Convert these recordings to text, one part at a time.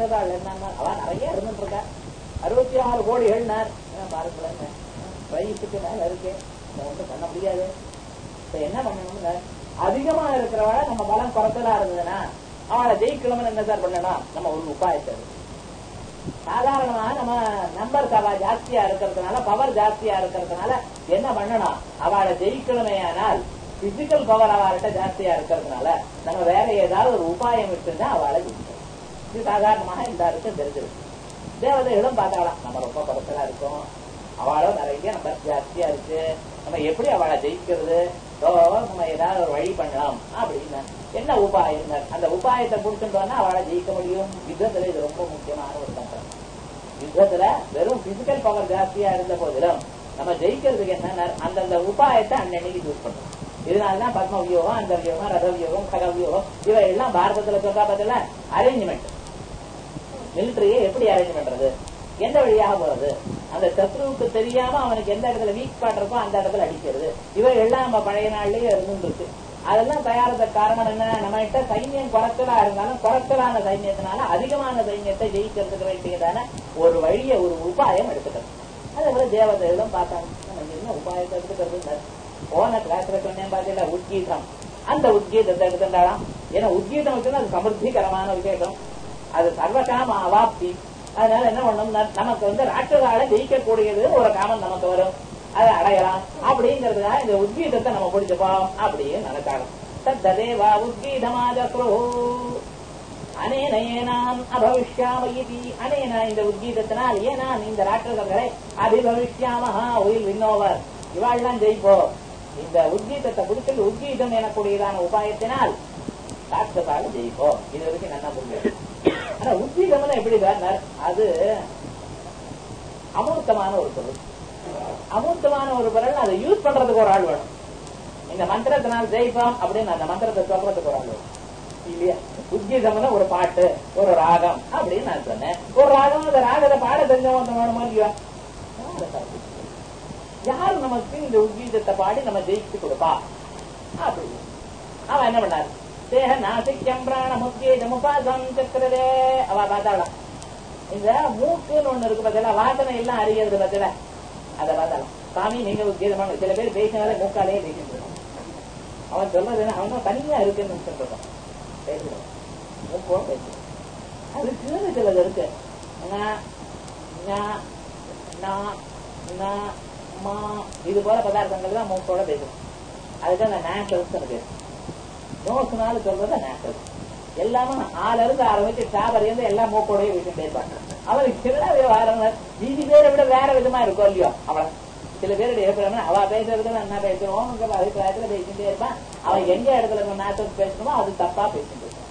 ராட்சதாள் என்னன்னா அவ நிறைய இருந்துட்டு இருக்கா அறுபத்தி ஆறு கோடிகள்னார் பாருங்களேன் வயசுக்கு மேல இருக்கு இதை ஒண்ணும் பண்ண முடியாது இப்ப என்ன பண்ணணும்னு அதிகமா இருக்கிறவள நம்ம பலம் குறைச்சலா இருந்ததுன்னா அவளை ஜெயிக்கணும்னு என்ன சார் பண்ணணும் நம்ம ஒரு உபாயத்தை இருக்கு. சாதாரணமா நம்ம நம்பர் அவ ஜாஸ்தியா இருக்கிறதுனால பவர் ஜாஸ்தியா இருக்கிறதுனால என்ன பண்ணணும் அவளை ஜெயிக்கணுமே ஆனால் பிசிக்கல் பவர் அவள்கிட்ட ஜாஸ்தியா இருக்கிறதுனால நம்ம வேற ஏதாவது ஒரு உபாயம் வச்சிருந்தா அவளை ஜெயிக்கணும் இது சாதாரணமாக எல்லாருக்கும் தெரிஞ்சிருக்கு தேவதைகளும் பார்த்தாலாம் நம்ம ரொம்ப பக்கத்துல இருக்கோம் அவளும் நிறைய நம்ம ஜாஸ்தியா இருக்கு நம்ம எப்படி அவளை ஜெயிக்கிறது ஓ நம்ம ஏதாவது ஒரு வழி பண்ணலாம் அப்படின்னு என்ன உபாயம் அந்த உபாயத்தை புடிச்சுட்டோம்னா அவளை ஜெயிக்க முடியும் யுத்தத்துல இது ரொம்ப முக்கியமான ஒரு தந்திரம் யுத்தத்துல வெறும் பிசிக்கல் பவர் ஜாஸ்தியா இருந்த போதிலும் நம்ம ஜெயிக்கிறதுக்கு என்ன அந்தந்த உபாயத்தை அன்னன்னைக்கு யூஸ் பண்றோம் இதனாலதான் பத்ம வியோகம் அந்த வியோகம் ரத வியோகம் கக வியோகம் இவை எல்லாம் பாரதத்துல சொல்றா பார்த்தல அரேஞ்ச்மெண்ட் மிலிட்டரியை எப்படி அரேஞ்ச் பண்றது எந்த வழியாக போறது அந்த சத்ருவுக்கு தெரியாம அவனுக்கு எந்த இடத்துல வீக் ஸ்பாட் இருக்கோ அந்த இடத்துல அடிக்கிறது இவை எல்லாம் நம்ம பழைய நாள்லயே இருந்துருக்கு அதெல்லாம் தயாரித்த காரணம் என்ன நம்ம கிட்ட சைன்யம் குறைச்சலா இருந்தாலும் குறைச்சலான சைன்யத்தினால அதிகமான சைன்யத்தை ஜெயிக்கிறதுக்கு வேண்டியதான ஒரு வழியை ஒரு உபாயம் எடுத்துக்கிறது அதே போல தேவதைகளும் பார்த்தாங்க நம்ம என்ன உபாயத்தை எடுத்துக்கிறது போன கிளாஸ்ல சொன்னேன் பாத்தீங்களா உத்கீதம் அந்த உத்கீதத்தை எடுத்துட்டாலாம் ஏன்னா உத்கீதம் வச்சுன்னா அது சமர்த்திகரமான விசேஷம் அது சர்வகாம அவாப்தி அதனால என்ன பண்ணணும் நமக்கு வந்து ராட்சதால ஜெயிக்கக்கூடியது ஒரு காமம் நமக்கு வரும் அதை அடையலாம் அப்படிங்கறதுக்காக இந்த உத்கீதத்தை நம்ம பிடிச்சப்போம் அப்படின்னு நினைச்சாங்க தத்ததேவா உத்கீதமாஜப்ரோ அனேன ஏனாம் அபவிஷ்யாமயதி அனேன இந்த உத்கீதத்தினால் ஏனாம் இந்த ராட்சதங்களை அபிபவிஷ்யாமஹா உயில் விண்ணோவர் இவாள்லாம் ஜெயிப்போம் இந்த உத்கீதத்தை பிடிச்சது உத்கீதம் எனக்கூடியதான உபாயத்தினால் ராட்சதால ஜெயிப்போம் இது வரைக்கும் நல்லா புரியும் ஆனா உத்கீதம்னா எப்படி சார் அது அமூர்த்தமான ஒரு பொருள் அமூர்த்தமான ஒரு பொருள் அதை யூஸ் பண்றதுக்கு ஒரு ஆள் வேணும் இந்த மந்திரத்தினால் ஜெயிப்போம் அப்படின்னு அந்த மந்திரத்தை சொல்றதுக்கு ஒரு ஆள் வேணும் இல்லையா உத்கீதம்னா ஒரு பாட்டு ஒரு ராகம் அப்படின்னு நான் சொன்னேன் ஒரு ராகம் அந்த ராகத்தை பாட தெரிஞ்சவன் வேணுமா இல்லையா யாரு நமக்கு இந்த உத்கீதத்தை பாடி நம்ம ஜெயிச்சு கொடுப்பா அப்படின்னு அவன் என்ன பண்ணாரு தேக நாசிக்கம் பிராணம் உத்கீதம் உபாசம் சக்கரதே அவ பார்த்தாளாம் இந்த மூக்குன்னு ஒண்ணு இருக்கு பார்த்தீங்களா வாசனை எல்லாம் அறியறது பார்த்தீங்களா அதை பார்த்தாலாம் சாமி நீங்க உத்கீதமான சில பேர் பேசினாலே மூக்காலேயே பேசிட்டு இருக்கான் அவன் சொல்றது என்ன அவன் தனியா இருக்குன்னு சொல்றான் பேசுறான் மூக்கோட பேசுறான் அதுக்குன்னு சிலது இருக்கு இது போல பதார்த்தங்கள் தான் மூக்கோட பேசும் அதுக்கு அந்த நேஷனல்ஸ் இருக்கு நோசுனால சொல்றது நேஷனல் எல்லாமே ஆல இருந்து ஆரம்பிச்சு சாபர் இருந்து எல்லாம் மூக்கோடய விட்டுட்டே இருப்பாங்க அவனுக்கு சில விவகாரம் மீதி பேரை விட வேற விதமா இருக்கும் இல்லையோ அவள சில பேருடைய ஏற்படும் அவ பேசுறது என்ன பேசுறோம் அபிப்பிராயத்துல பேசிட்டே இருப்பான் அவன் எந்த இடத்துல நேஷனல் பேசணுமோ அது தப்பா பேசிட்டு இருப்பான்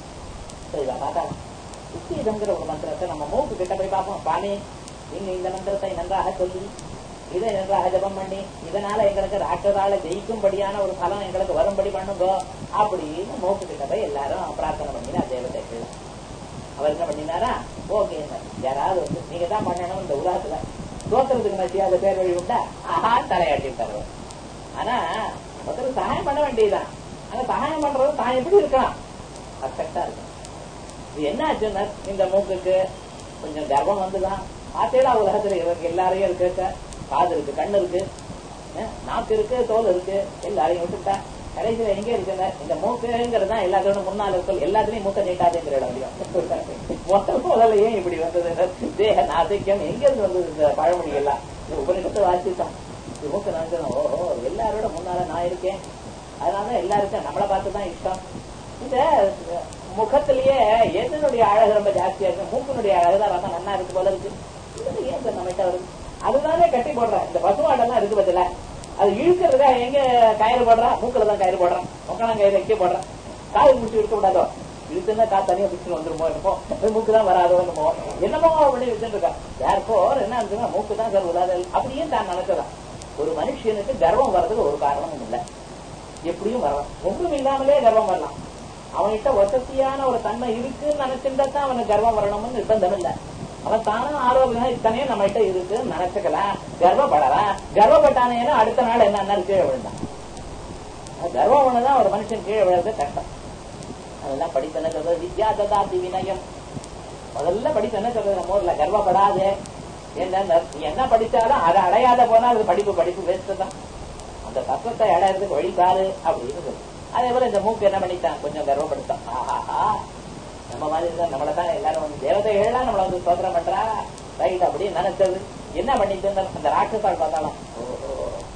சரிதா பார்த்தா உத்தீதங்கிற ஒரு மந்திரத்தை நம்ம மூக்கு கிட்ட போய் பார்ப்போம் பாணி நீங்க இந்த மந்திரத்தை நன்றாக சொல்லி இதை நன்றாக ஜபம் பண்ணி இதனால எங்களுக்கு ராட்சதால ஜெயிக்கும்படியான ஒரு பலம் எங்களுக்கு வரும்படி பண்ணுங்க அப்படின்னு மூக்கு கிட்ட போய் எல்லாரும் பிரார்த்தனை பண்ணினா தேவதைக்கு அவர் என்ன பண்ணினாரா ஓகே யாராவது வந்து நீங்க தான் பண்ணணும் இந்த உலகத்துல தோத்துறதுக்கு மத்தியாத பேர் வழி உண்டா ஆஹா தலையாட்டி விட்டாரு ஆனா ஒருத்தர் சகாயம் பண்ண வேண்டியதுதான் ஆனா சகாயம் பண்றது தான் எப்படி இருக்கலாம் பர்ஃபெக்டா இருக்கும் இது என்ன ஆச்சுன்னா இந்த மூக்குக்கு கொஞ்சம் கர்ப்பம் வந்துதான் பார்த்தேடா உலகத்துல இவருக்கு எல்லாரையும் இருக்கு காது இருக்கு கண்ணு இருக்கு நாக்கு இருக்கு தோல் இருக்கு எல்லாரையும் விட்டுட்டா கடைசியில எங்க இருக்குங்க இந்த மூக்குங்கிறது தான் எல்லாத்தோட முன்னாள் இருக்கும் எல்லாத்துலயும் மூக்க நீட்டாதுங்கிற இடம் மொத்த முதல்ல ஏன் இப்படி வந்தது தேக நாசிக்கம் எங்க இருந்து வந்தது இந்த பழமொழி எல்லாம் உபரிடத்தை வாசித்தான் மூக்க நினைச்சோம் ஓஹோ எல்லாரோட முன்னால நான் இருக்கேன் அதனால எல்லாருக்கும் நம்மளை பார்த்து தான் இஷ்டம் இந்த முகத்திலேயே எதனுடைய அழகு ரொம்ப ஜாஸ்தியா இருக்கு மூக்கினுடைய அழகுதான் ரொம்ப நன்னா இருக்கு போல இருக்கு இது ஏன் சார் நம்ம வருது அதுதானே கட்டி போடுறேன் இந்த பசுமாடெல்லாம் இருக்கு பத்தில அது இழுக்கிறதுக்கா எங்க கயிறு போடுறான் மூக்கில தான் கயிறு போடுறான் முக்கலாம் கயிறு வைக்க போடுறான் காது முடிச்சு இருக்க கூடாதோ இழுத்துன்னா காத்து தனியா பிடிச்சு வந்துருமோ என்னமோ மூக்கு தான் வராதோ என்னமோ என்னமோ பண்ணி வச்சுட்டு இருக்கா யாருக்கோ என்ன இருக்குன்னா மூக்கு தான் சார் விடாது அப்படியே தான் நினைச்சதான் ஒரு மனுஷனுக்கு கர்வம் வர்றதுக்கு ஒரு காரணமும் இல்லை எப்படியும் வரலாம் ஒன்றும் இல்லாமலே கர்வம் வரலாம் அவன்கிட்ட வசதியான ஒரு தன்மை இருக்குன்னு நினைச்சிருந்தா தான் அவனுக்கு கர்வம் வரணும்னு நிர்பந்தம் இல்லை அவன் தானும் ஆரோக்கியம் இத்தனையும் நம்ம கிட்ட இருக்குன்னு நினைச்சுக்கலாம் கர்வப்படலாம் கர்வப்பட்டானேன்னா அடுத்த நாள் என்ன கீழே விழுந்தான் கர்வம் ஒண்ணுதான் ஒரு மனுஷன் கீழே விழுறது கஷ்டம் அதெல்லாம் படித்தன வித்யா ததாதி வினயம் முதல்ல படிப்பு என்ன சொல்றது நம்ம ஊர்ல கர்வப்படாதே என்ன நீ என்ன படிச்சாலும் அதை அடையாத போனா அது படிப்பு படிப்பு வேஸ்ட் தான் அந்த தத்துவத்தை அடையறதுக்கு வழி பாரு அப்படின்னு சொல்லு அதே போல இந்த மூக்கு என்ன பண்ணிட்டான் கொஞ்சம் கர்வப்படுத்தான் ஆஹாஹா நம்ம மாதிரி தான் நம்மள தான் எல்லாரும் வந்து தேவதைகள்லாம் நம்மள வந்து சோதனம் பண்றா ரைட் அப்படின்னு நினைச்சது என்ன பண்ணிட்டு இருந்தா அந்த ராட்சசால் பார்த்தாலும் ஓஹோ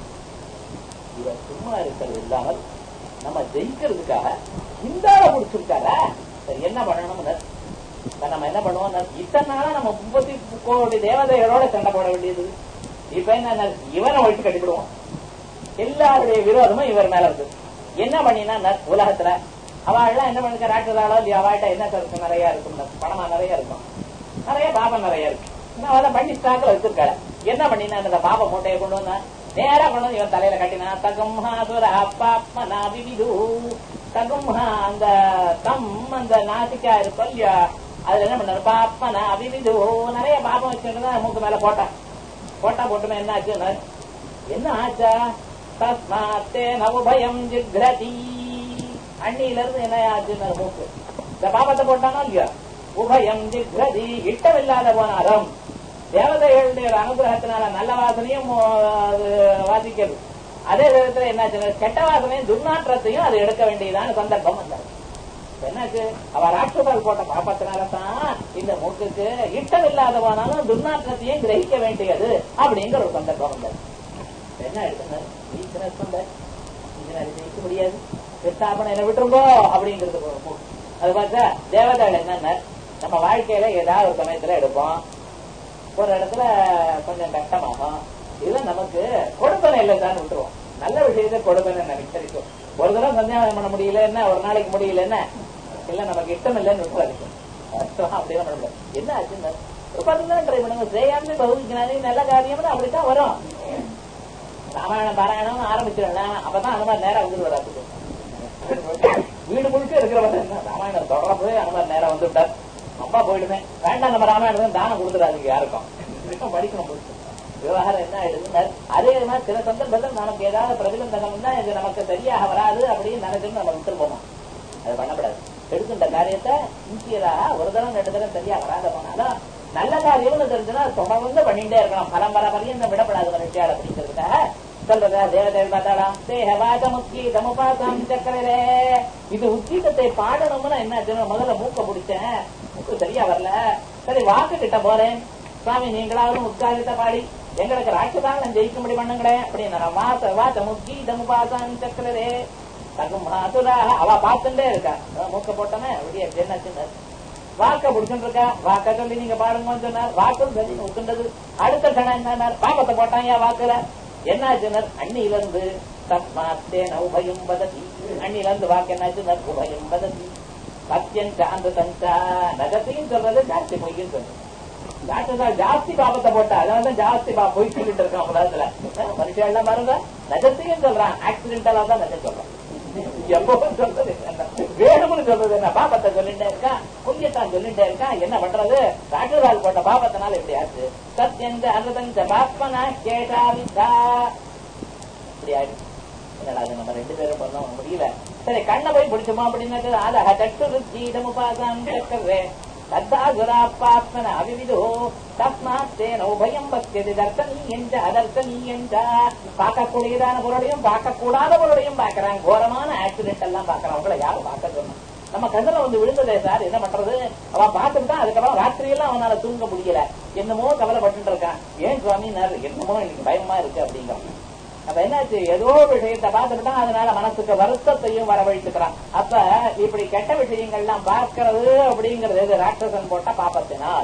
இவர் சும்மா இருக்கிறது இல்லாமல் நம்ம ஜெயிக்கிறதுக்காக இந்த ஆளை பிடிச்சிருக்காரா சரி என்ன பண்ணணும்னு இப்ப நம்ம என்ன பண்ணுவோம் இத்தனை நாளா நம்ம முப்பத்தி கோடி தேவதைகளோட சண்டை போட வேண்டியது இப்ப என்ன இவனை ஒழிச்சு கட்டிவிடுவோம் எல்லாருடைய விரோதமும் இவர் மேல இருக்கு என்ன பண்ணினா உலகத்துல அவள்லாம் என்ன பண்ணுங்க ராட்சதாளோ இல்லையா அவள்கிட்ட என்ன இருக்கு நிறைய இருக்கும் பணமா நிறைய இருக்கும் நிறைய பாபம் நிறைய இருக்கு அவெல்லாம் பண்ணி ஸ்டாக்ல வச்சிருக்காள் என்ன பண்ணினா அந்த பாப மூட்டையை கொண்டு வந்தா நேரா கொண்டு வந்து இவன் தலையில கட்டினா தகும்ஹா சுர பாப்மனா விவிது தகும்ஹா அந்த தம் அந்த நாசிக்கா இருக்கும் இல்லையா அதுல என்ன பண்ணாரு பாப்பனா அபிவிது நிறைய பாபம் வச்சிருந்தா மூக்கு மேல போட்டான் போட்டா போட்டுமே என்ன ஆச்சு என்ன ஆச்சா தஸ்மாத்தே நவபயம் ஜிக்ரதி அண்ணியில இருந்து என்ன ஆச்சுன்னு மூக்கு இந்த பாபத்தை போட்டானோ இல்லையா உபயம் ஜிக்ரதி இட்டமில்லாத போனாலும் தேவதைகளுடைய அனுகிரகத்தினால நல்ல வாசனையும் வாசிக்கிறது அதே விதத்துல என்னாச்சு கெட்ட வாசனையும் துர்நாற்றத்தையும் அது எடுக்க வேண்டியதான சந்தர்ப்பம் வந்தாரு என்னாச்சு அவ ராட்சதால் போட்ட பாப்பத்தினால தான் இந்த மூக்குக்கு இட்டம் இல்லாத போனாலும் துர்நாற்றத்தையும் கிரகிக்க வேண்டியது அப்படிங்கிற ஒரு சந்தர்ப்பம் வந்தது என்ன எடுத்துங்க வீக்னஸ் வந்த ஜெயிக்க முடியாது கிருஷ்ணாபனை என்ன விட்டுருங்கோ அப்படிங்கிறது அது பார்த்தா தேவதைகள் என்னன்னா நம்ம வாழ்க்கையில ஏதாவது ஒரு சமயத்துல எடுப்போம் ஒரு இடத்துல கொஞ்சம் கஷ்டமாகும் இது நமக்கு கொடுப்பனை இல்லை தான் விட்டுருவோம் நல்ல விஷயத்தை கொடுப்பனை நினைச்சிருக்கும் ஒரு தடவை சந்தியாவனம் பண்ண முடியல என்ன ஒரு நாளைக்கு முடியல என்ன இல்ல நமக்கு இஷ்டம் இல்லைன்னு விட்டுறாரு அப்படியே பண்ண முடியாது என்ன ஆச்சுன்னு ஒரு பத்து தான் ட்ரை பண்ணுங்க செய்யாம பகுதிக்கிறாங்க நல்ல காரியம்னு அப்படித்தான் வரும் ராமாயணம் பாராயணம் ஆரம்பிச்சிடலாம் அப்பதான் அந்த மாதிரி நேரம் வந்து வராது வீடு முழுக்க இருக்கிறவங்க என்ன ராமாயணம் தொடர போய் அந்த மாதிரி நேரம் வந்து விட்டார் அப்பா போயிடுமே வேண்டாம் நம்ம ராமாயணம் தானம் கொடுத்துடாதீங்க யாருக்கும் படிக்கணும் முழுக்க விவகாரம் என்ன ஆயிடுதுன்னா அதே மாதிரி சில சந்தர்ப்பத்தில் நமக்கு ஏதாவது பிரதிபந்தகம் தான் இது நமக்கு சரியாக வராது அப்படின்னு நினைச்சுன்னு நம்ம விட்டுருப்போமா அது பண்ணக்கூடாது எடுக்கின்ற காரியத்தை சின்சியராக ஒரு தரம் ரெண்டு தரம் சரியா வராத போனாலும் நல்ல காரியம்னு தெரிஞ்சுன்னா தொடர்ந்து பண்ணிட்டே இருக்கலாம் பரம்பரை பரியந்தம் விடப்படாது மனுஷியால் அப்படிங்கிறதுக்காக சொல்றதா தேவதேவ பார்த்தாலாம் தேகவாத முக்கீதம் உபாசம் சக்கரரே இது உச்சீதத்தை பாடணும்னா என்ன முதல்ல மூக்க பிடிச்சேன் மூக்கு சரியா வரல சரி வாக்கு கிட்ட போறேன் சுவாமி நீங்களாவது உற்சாகத்தை பாடி எங்களுக்கு ராட்சதான் நான் ஜெயிக்கும்படி பண்ணுங்களேன் அப்படின்னு வாச வாச முக்கீதம் உபாசம் சக்கரரே தகும் மாதுராக அவ பார்த்துட்டே இருக்கா மூக்க போட்டோன்னே விடிய என்ன வாக்க பிடிச்சுட்டு இருக்கா வாக்க சொல்லி நீங்க பாடுங்கன்னு சொன்னார் வாக்கும் சொல்லி ஒத்துண்டது அடுத்த கணம் என்ன பாப்பத்தை போட்டாங்க வாக்குல என்னாச்சுனர் அண்ணில இருந்து தஸ்மாத்தே உபயம் பததி அண்ணில இருந்து வாக்கு என்னாச்சு உபயம் பததி சத்தியம் சாந்த சஞ்சா நகத்தையும் சொல்றது ஜாஸ்தி பொய்யும் சொல்றது டாக்டர் ஜாஸ்தி பாபத்தை போட்டா அதாவது ஜாஸ்தி பா பொய் சொல்லிட்டு இருக்கான் உலகத்துல மனுஷன் எல்லாம் பாருங்க நகத்தையும் சொல்றான் ஆக்சிடென்டலா தான் நகை சொல்றான் எப்பவும் சொல்றது வேணும்னு சொல்றது என்ன பாபத்தை சொல்லிட்டே இருக்கா புண்ணியத்தான் சொல்லிட்டே இருக்கா என்ன பண்றது ராஜரால் போட்ட பாபத்தினால இப்படி ஆச்சு சத்யந்த அனுதந்த பாத்மனா கேட்டா வித்தா இப்படி ஆயிடுச்சு என்னடா அது நம்ம ரெண்டு பேரும் பண்ண முடியல சரி கண்ணை போய் பிடிச்சுமா அப்படின்னு அத தட்டு ருச்சீடம் உபாசம் சக்கரே தத்தாசுராப்பாத்மன அவிவிதோ தஸ்மாத் தேன உபயம் பத்தியது தர்த்தனீயஞ்ச அதர்த்தனீயஞ்ச பார்க்கக்கூடியதான பொருளையும் பார்க்கக்கூடாத பொருளையும் பார்க்கறாங்க கோரமான ஆக்சிடென்ட் எல்லாம் பார்க்கறான் அவங்கள யாரும் பார்க்க சொன்னோம் நம்ம கண்ணுல வந்து விழுந்ததே சார் என்ன பண்றது அவன் பார்த்துட்டு தான் அதுக்கப்புறம் ராத்திரி எல்லாம் அவனால தூங்க முடியல என்னமோ கவலைப்பட்டு இருக்கான் ஏன் சுவாமி என்னமோ எனக்கு பயமா இருக்கு அப்படிங்கிறான் அப்ப என்னாச்சு ஏதோ விஷயத்தை பார்த்துட்டா அதனால மனசுக்கு வருத்தத்தையும் வரவழைத்துக்கிறான் அப்ப இப்படி கெட்ட விஷயங்கள்லாம் பார்க்கிறது அப்படிங்கிறது எது ராட்சசன் போட்ட பாப்பத்தினால்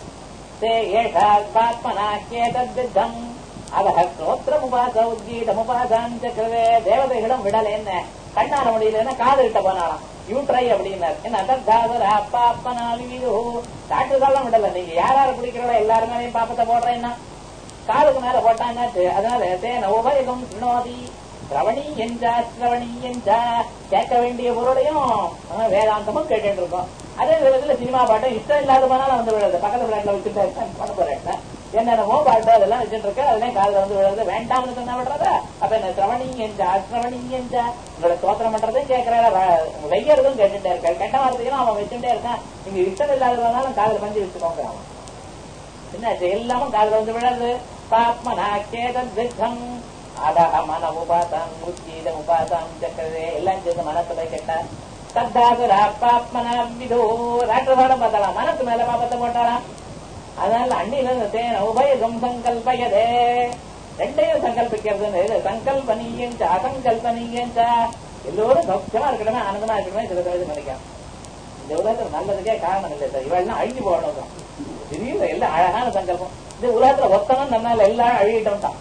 அதக ஸ்ரோத்திரமுபாச உத்கீதமுபாசாஞ்சக்கரவே தேவதைகளும் விடல என்ன கண்ணால முடியலன்னா காது கிட்ட போனாலாம் யூ ட்ரை அப்படின்னாரு என்ன அதர்தாவர அப்பா அப்பனா விவிது டாக்டர்லாம் விடல நீங்க யார் யார் பிடிக்கிறோட எல்லாருமே பாப்பத்தை போடுறேன்னா காலுக்கு மேல போட்டான்னாச்சு அதனால தேன உபயோகம் சுண்ணோதி சிரவணி என்றா சிரவணி என்றா கேட்க வேண்டிய பொருளையும் வேதாந்தமும் கேட்டு இருக்கோம் அதே விதத்துல சினிமா பாட்டும் இஷ்டம் இல்லாத போனாலும் வந்து விழுது பக்கத்து பிளாட்ல வச்சுட்டு பண்ண போறேன் என்னென்னமோ பாட்டு அதெல்லாம் வச்சுட்டு இருக்க அதெல்லாம் காதுல வந்து விழுறது வேண்டாம்னு சொன்னா விடுறதா அப்ப என்ன சிரவணிங்க எஞ்சா அசிரவணிங்க எஞ்சா உங்களை சோத்திரம் பண்றதும் கேட்கிறாரு வெய்யறதும் கேட்டுட்டே இருக்காரு கெட்ட வார்த்தைகளும் அவன் வச்சுட்டே இருக்கான் நீங்க இஷ்டம் இல்லாதவனாலும் காதுல பஞ்சு வச்சுக்கோங்க அவன் என்னாச்சு எல்லாமும் காதுல வந்து விழாது பாப்மனா கேதன் சித்தம் அதஹ மன உபாதம் உச்சீத உபாதம் சக்கரதே எல்லாம் சேர்ந்து மனசுல கெட்ட சத்தாசுரா பாப்மனா விதோ ராட்சசாலம் பார்த்தாலாம் மனசு மேல பாப்பத்தை போட்டாலாம் அதனால அண்ணில இருந்து தேன உபயகம் சங்கல்பயதே ரெண்டையும் சங்கல்பிக்கிறது சங்கல்பனீயஞ்ச அசங்கல்பனீயஞ்ச எல்லோரும் சௌக்கியமா இருக்கணுமே ஆனந்தமா இருக்கணுமே சில பேருக்கு நினைக்கிறேன் இந்த உலகத்துல நல்லதுக்கே காரணம் இல்லை சார் இவெல்லாம் அழிஞ்சு போகணும் திடீர்னு எல்லாம் அழகான சங்கல்பம் இந்த உலகத்துல ஒத்தனம் தன்னால எல்லாம் அழியிட்டோம்ட்டான்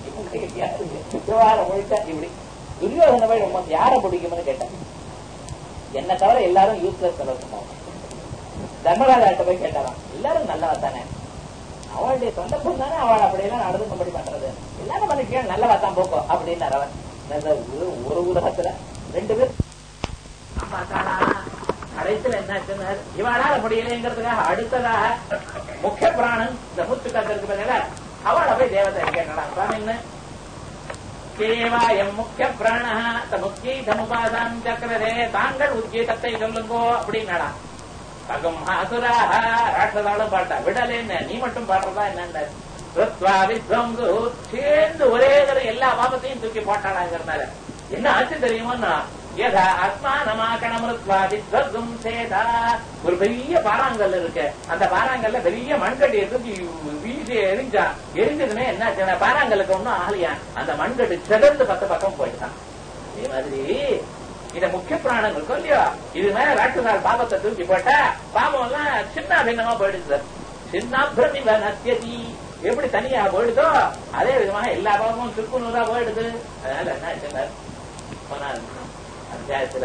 விவகாரம் முழுக்க இப்படி துரியோதனை போய் ரொம்ப யாரை பிடிக்கும்னு கேட்டேன் என்ன தவிர எல்லாரும் யூஸ்லெஸ் சொன்னாங்க தர்மராஜாட்ட போய் கேட்டாராம் எல்லாரும் நல்லவா தானே அவளுடைய சொந்த பொண்ணு தானே அவள் அப்படியெல்லாம் நடந்துக்கும்படி பண்றது எல்லாரும் மனுஷன் நல்லவா தான் போக்கும் அப்படின்னு அவன் ஒரு உலகத்துல ரெண்டு பேர் பார்த்தானா கடைசியில் என்ன இவனால முடியலைங்கிறதுக்காக அடுத்ததாக முக்கிய பிராணன் இந்த மூச்சு காத்திருக்கு பதில அவளை போய் தேவதை கேட்டான் சுவாமின்னு கேவாயம் முக்கிய பிராண முக்கியமுபாதாம் சக்கரதே தாங்கள் உத்கீதத்தை சொல்லுங்கோ அப்படின்னாடா பகம் அசுராக ராட்சதாலும் பாட்டா விடலேன்னு நீ மட்டும் பாடுறதா என்னன்னு வித்வம்சு சேர்ந்து ஒரே தடவை எல்லா பாபத்தையும் தூக்கி போட்டாடாங்கிறனால என்ன ஆச்சு தெரியுமா யதா அஸ்மானமாக்கணமிருத்வா வித்வர்கும் சேதா ஒரு பெரிய பாறாங்கல் இருக்கு அந்த பாறாங்கல்ல பெரிய மண்கட்டி எடுத்து வீசி எரிஞ்சா எரிஞ்சதுமே என்ன பாறாங்கல்லுக்கு ஒண்ணும் ஆகலையா அந்த மண்கட்டு செதர்ந்து பத்து பக்கம் போயிட்டான் அதே மாதிரி இந்த முக்கிய பிராணம் இருக்கும் இல்லையோ இது மேல ராட்சசால் பாபத்தை தூக்கி போட்டா பாபம் எல்லாம் சின்ன பின்னமா போயிடுச்சு சார் சின்ன பிரமிப நத்தியதி எப்படி தனியா போயிடுதோ அதே விதமாக எல்லா பாபமும் சுக்குநூறா போயிடுது அதனால என்ன ஆச்சுன்னார் போனார் அத்தியாயத்துல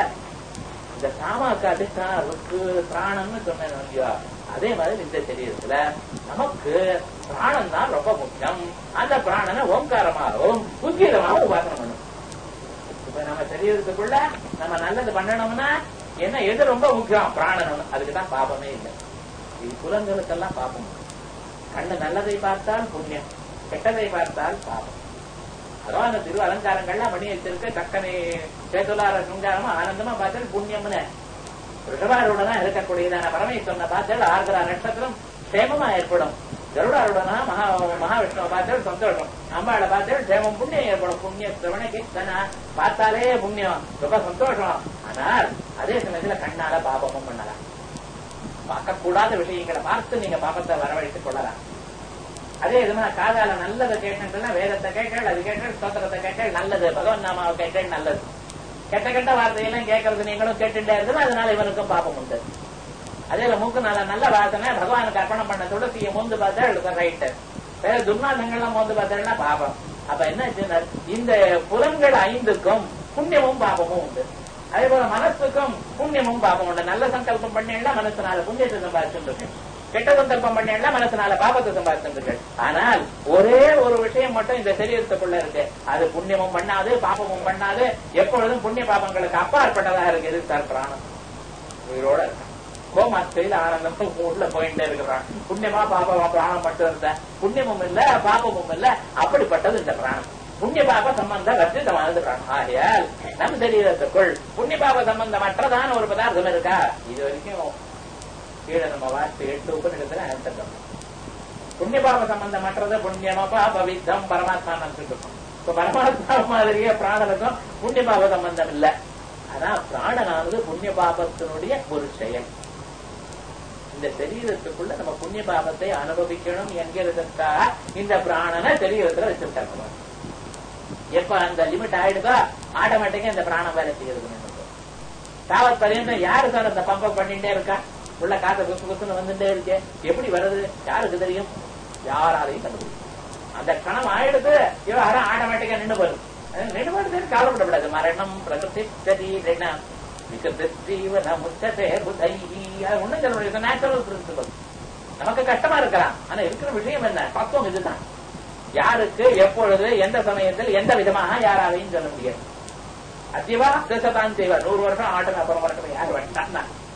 இந்த சாமாக்கு அதிஷ்டானத்துக்கு பிராணம்னு சொன்னேன் இல்லையோ அதே மாதிரி இந்த சரீரத்துல நமக்கு பிராணம் தான் ரொம்ப முக்கியம் அந்த பிராணனை ஓங்காரமாகவும் உத்கீதமாகவும் உபாசனம் பண்ணும் இப்ப நம்ம சரீரத்துக்குள்ள நம்ம நல்லது பண்ணணும்னா என்ன எது ரொம்ப முக்கியம் பிராணனம் அதுக்குதான் பாபமே இல்லை இது புலங்களுக்கெல்லாம் பாபம் கண்ணு நல்லதை பார்த்தால் புண்ணியம் கெட்டதை பார்த்தால் பாபம் அதான் அந்த திரு அலங்காரங்கள்லாம் பண்ணி வச்சிருக்க சக்கனை சேதுலார சுங்காரமா ஆனந்தமா பார்த்தால் புண்ணியம்னு ரிஷபாருடனா இருக்கக்கூடியதான பரமேஸ்வரனை பார்த்தால் ஆர்திரா நட்சத்திரம் சேமமா ஏற்படும் கருடாருடனா மகா மகாவிஷ்ணுவை பார்த்தால் சந்தோஷம் அம்பாளை பார்த்தால் சேமம் புண்ணியம் ஏற்படும் புண்ணிய சிரவண கீர்த்தனா பார்த்தாலே புண்ணியம் ரொம்ப சந்தோஷம் ஆனால் அதே சமயத்துல கண்ணால பாபமும் பண்ணலாம் பார்க்கக்கூடாத விஷயங்களை பார்த்து நீங்க பாபத்தை வரவழைத்துக் கொள்ளலாம் அதே விதமா காதால நல்லதை கேட்டா வேதத்தை கேட்டால் அது கேட்டால் ஸ்தோத்திரத்தை கேட்டால் நல்லது பகவன் நாமாவை கேட்டால் நல்லது கெட்ட கெட்ட வார்த்தையெல்லாம் கேட்கறது நீங்களும் கேட்டுட்டே இருந்தது அதனால இவனுக்கும் பாப்பம் உண்டு அதே மூக்கு நல்ல நல்ல வாசனை பகவானுக்கு அர்ப்பணம் பண்ண துளசியை மோந்து பார்த்தா ரைட்டு வேற துர்நாதங்கள்லாம் மோந்து பார்த்தா பாபம் அப்ப என்ன இந்த புலன்கள் ஐந்துக்கும் புண்ணியமும் பாபமும் உண்டு அதே போல மனசுக்கும் புண்ணியமும் பாபம் உண்டு நல்ல சங்கல்பம் பண்ணா மனசுனால புண்ணியத்தை சம்பாதிச்சுட்டு கெட்ட சங்கல்பம் பண்ணா மனசுனால பாபத்தை சம்பாதிச்சுட்டு ஆனால் ஒரே ஒரு விஷயம் மட்டும் இந்த சரீரத்துக்குள்ள இருக்கு அது புண்ணியமும் பண்ணாது பாபமும் பண்ணாது எப்பொழுதும் புண்ணிய பாபங்களுக்கு அப்பாற்பட்டதாக இருக்கு எது சார் பிராணம் உயிரோட இருக்கு கோமாஸ்திரியில் ஆனந்தம் உள்ள போயிட்டே இருக்கிறான் புண்ணியமா பாபமா பிராணம் மட்டும் இருந்த புண்ணியமும் இல்ல பாபமும் இல்ல அப்படிப்பட்டது இந்த பிராணம் புண்ணிய பாப சம்பந்தம் ரச்சிதமானது பிராணம் ஆகையால் நம் சரீரத்துக்குள் புண்ணிய பாப சம்பந்தமற்றதான ஒரு பதார்த்தம் இருக்கா இது வரைக்கும் கீழே நம்ம வார்த்தை எட்டு உபநிடத்துல அனுப்பிச்சிருக்கோம் புண்ணிய பாப சம்பந்தமற்றது புண்ணியமா பாப வித்தம் பரமாத்மா நினைச்சிருக்கோம் இப்ப பரமாத்மா மாதிரியே பிராணனுக்கும் புண்ணிய பாப சம்பந்தம் இல்ல ஆனா பிராணனானது புண்ணிய பாபத்தினுடைய ஒரு செயல் இந்த சரீரத்துக்குள்ள நம்ம புண்ணிய பாபத்தை அனுபவிக்கணும் என்கிறதுக்காக இந்த பிராணனை சரீரத்துல வச்சிருக்காங்க எப்ப அந்த லிமிட் ஆயிடுதோ ஆட்டோமேட்டிக்கா இந்த பிராணம் வேலை செய்யறது தாவத் பரியந்தம் யாரு சார் அந்த பம்ப பண்ணிட்டே இருக்கா உள்ள காத்த புசு புசுன்னு வந்துட்டே இருக்கே எப்படி வருது யாருக்கு தெரியும் யாராலையும் கண்டுபிடிக்கும் அந்த கணம் ஆயிடுது விவகாரம் ஆட்டோமேட்டிக்கா நின்று போகுது நின்று போடுது கவலைப்படக்கூடாது மரணம் பிரகிருதி சரி நேச்சுரல் பிரின்சிபல் நமக்கு கஷ்டமா இருக்கலாம் ஆனா இருக்கிற விஷயம் என்ன பக்குவம் இதுதான் யாருக்கு எப்பொழுது எந்த சமயத்தில் எந்த விதமாக யாராலையும் சொல்ல முடியாது அத்தியவா தசதான் செய்வா நூறு வருஷம் ஆட்டம் அப்புறம் வரட்டும் யார் வேண்டாம்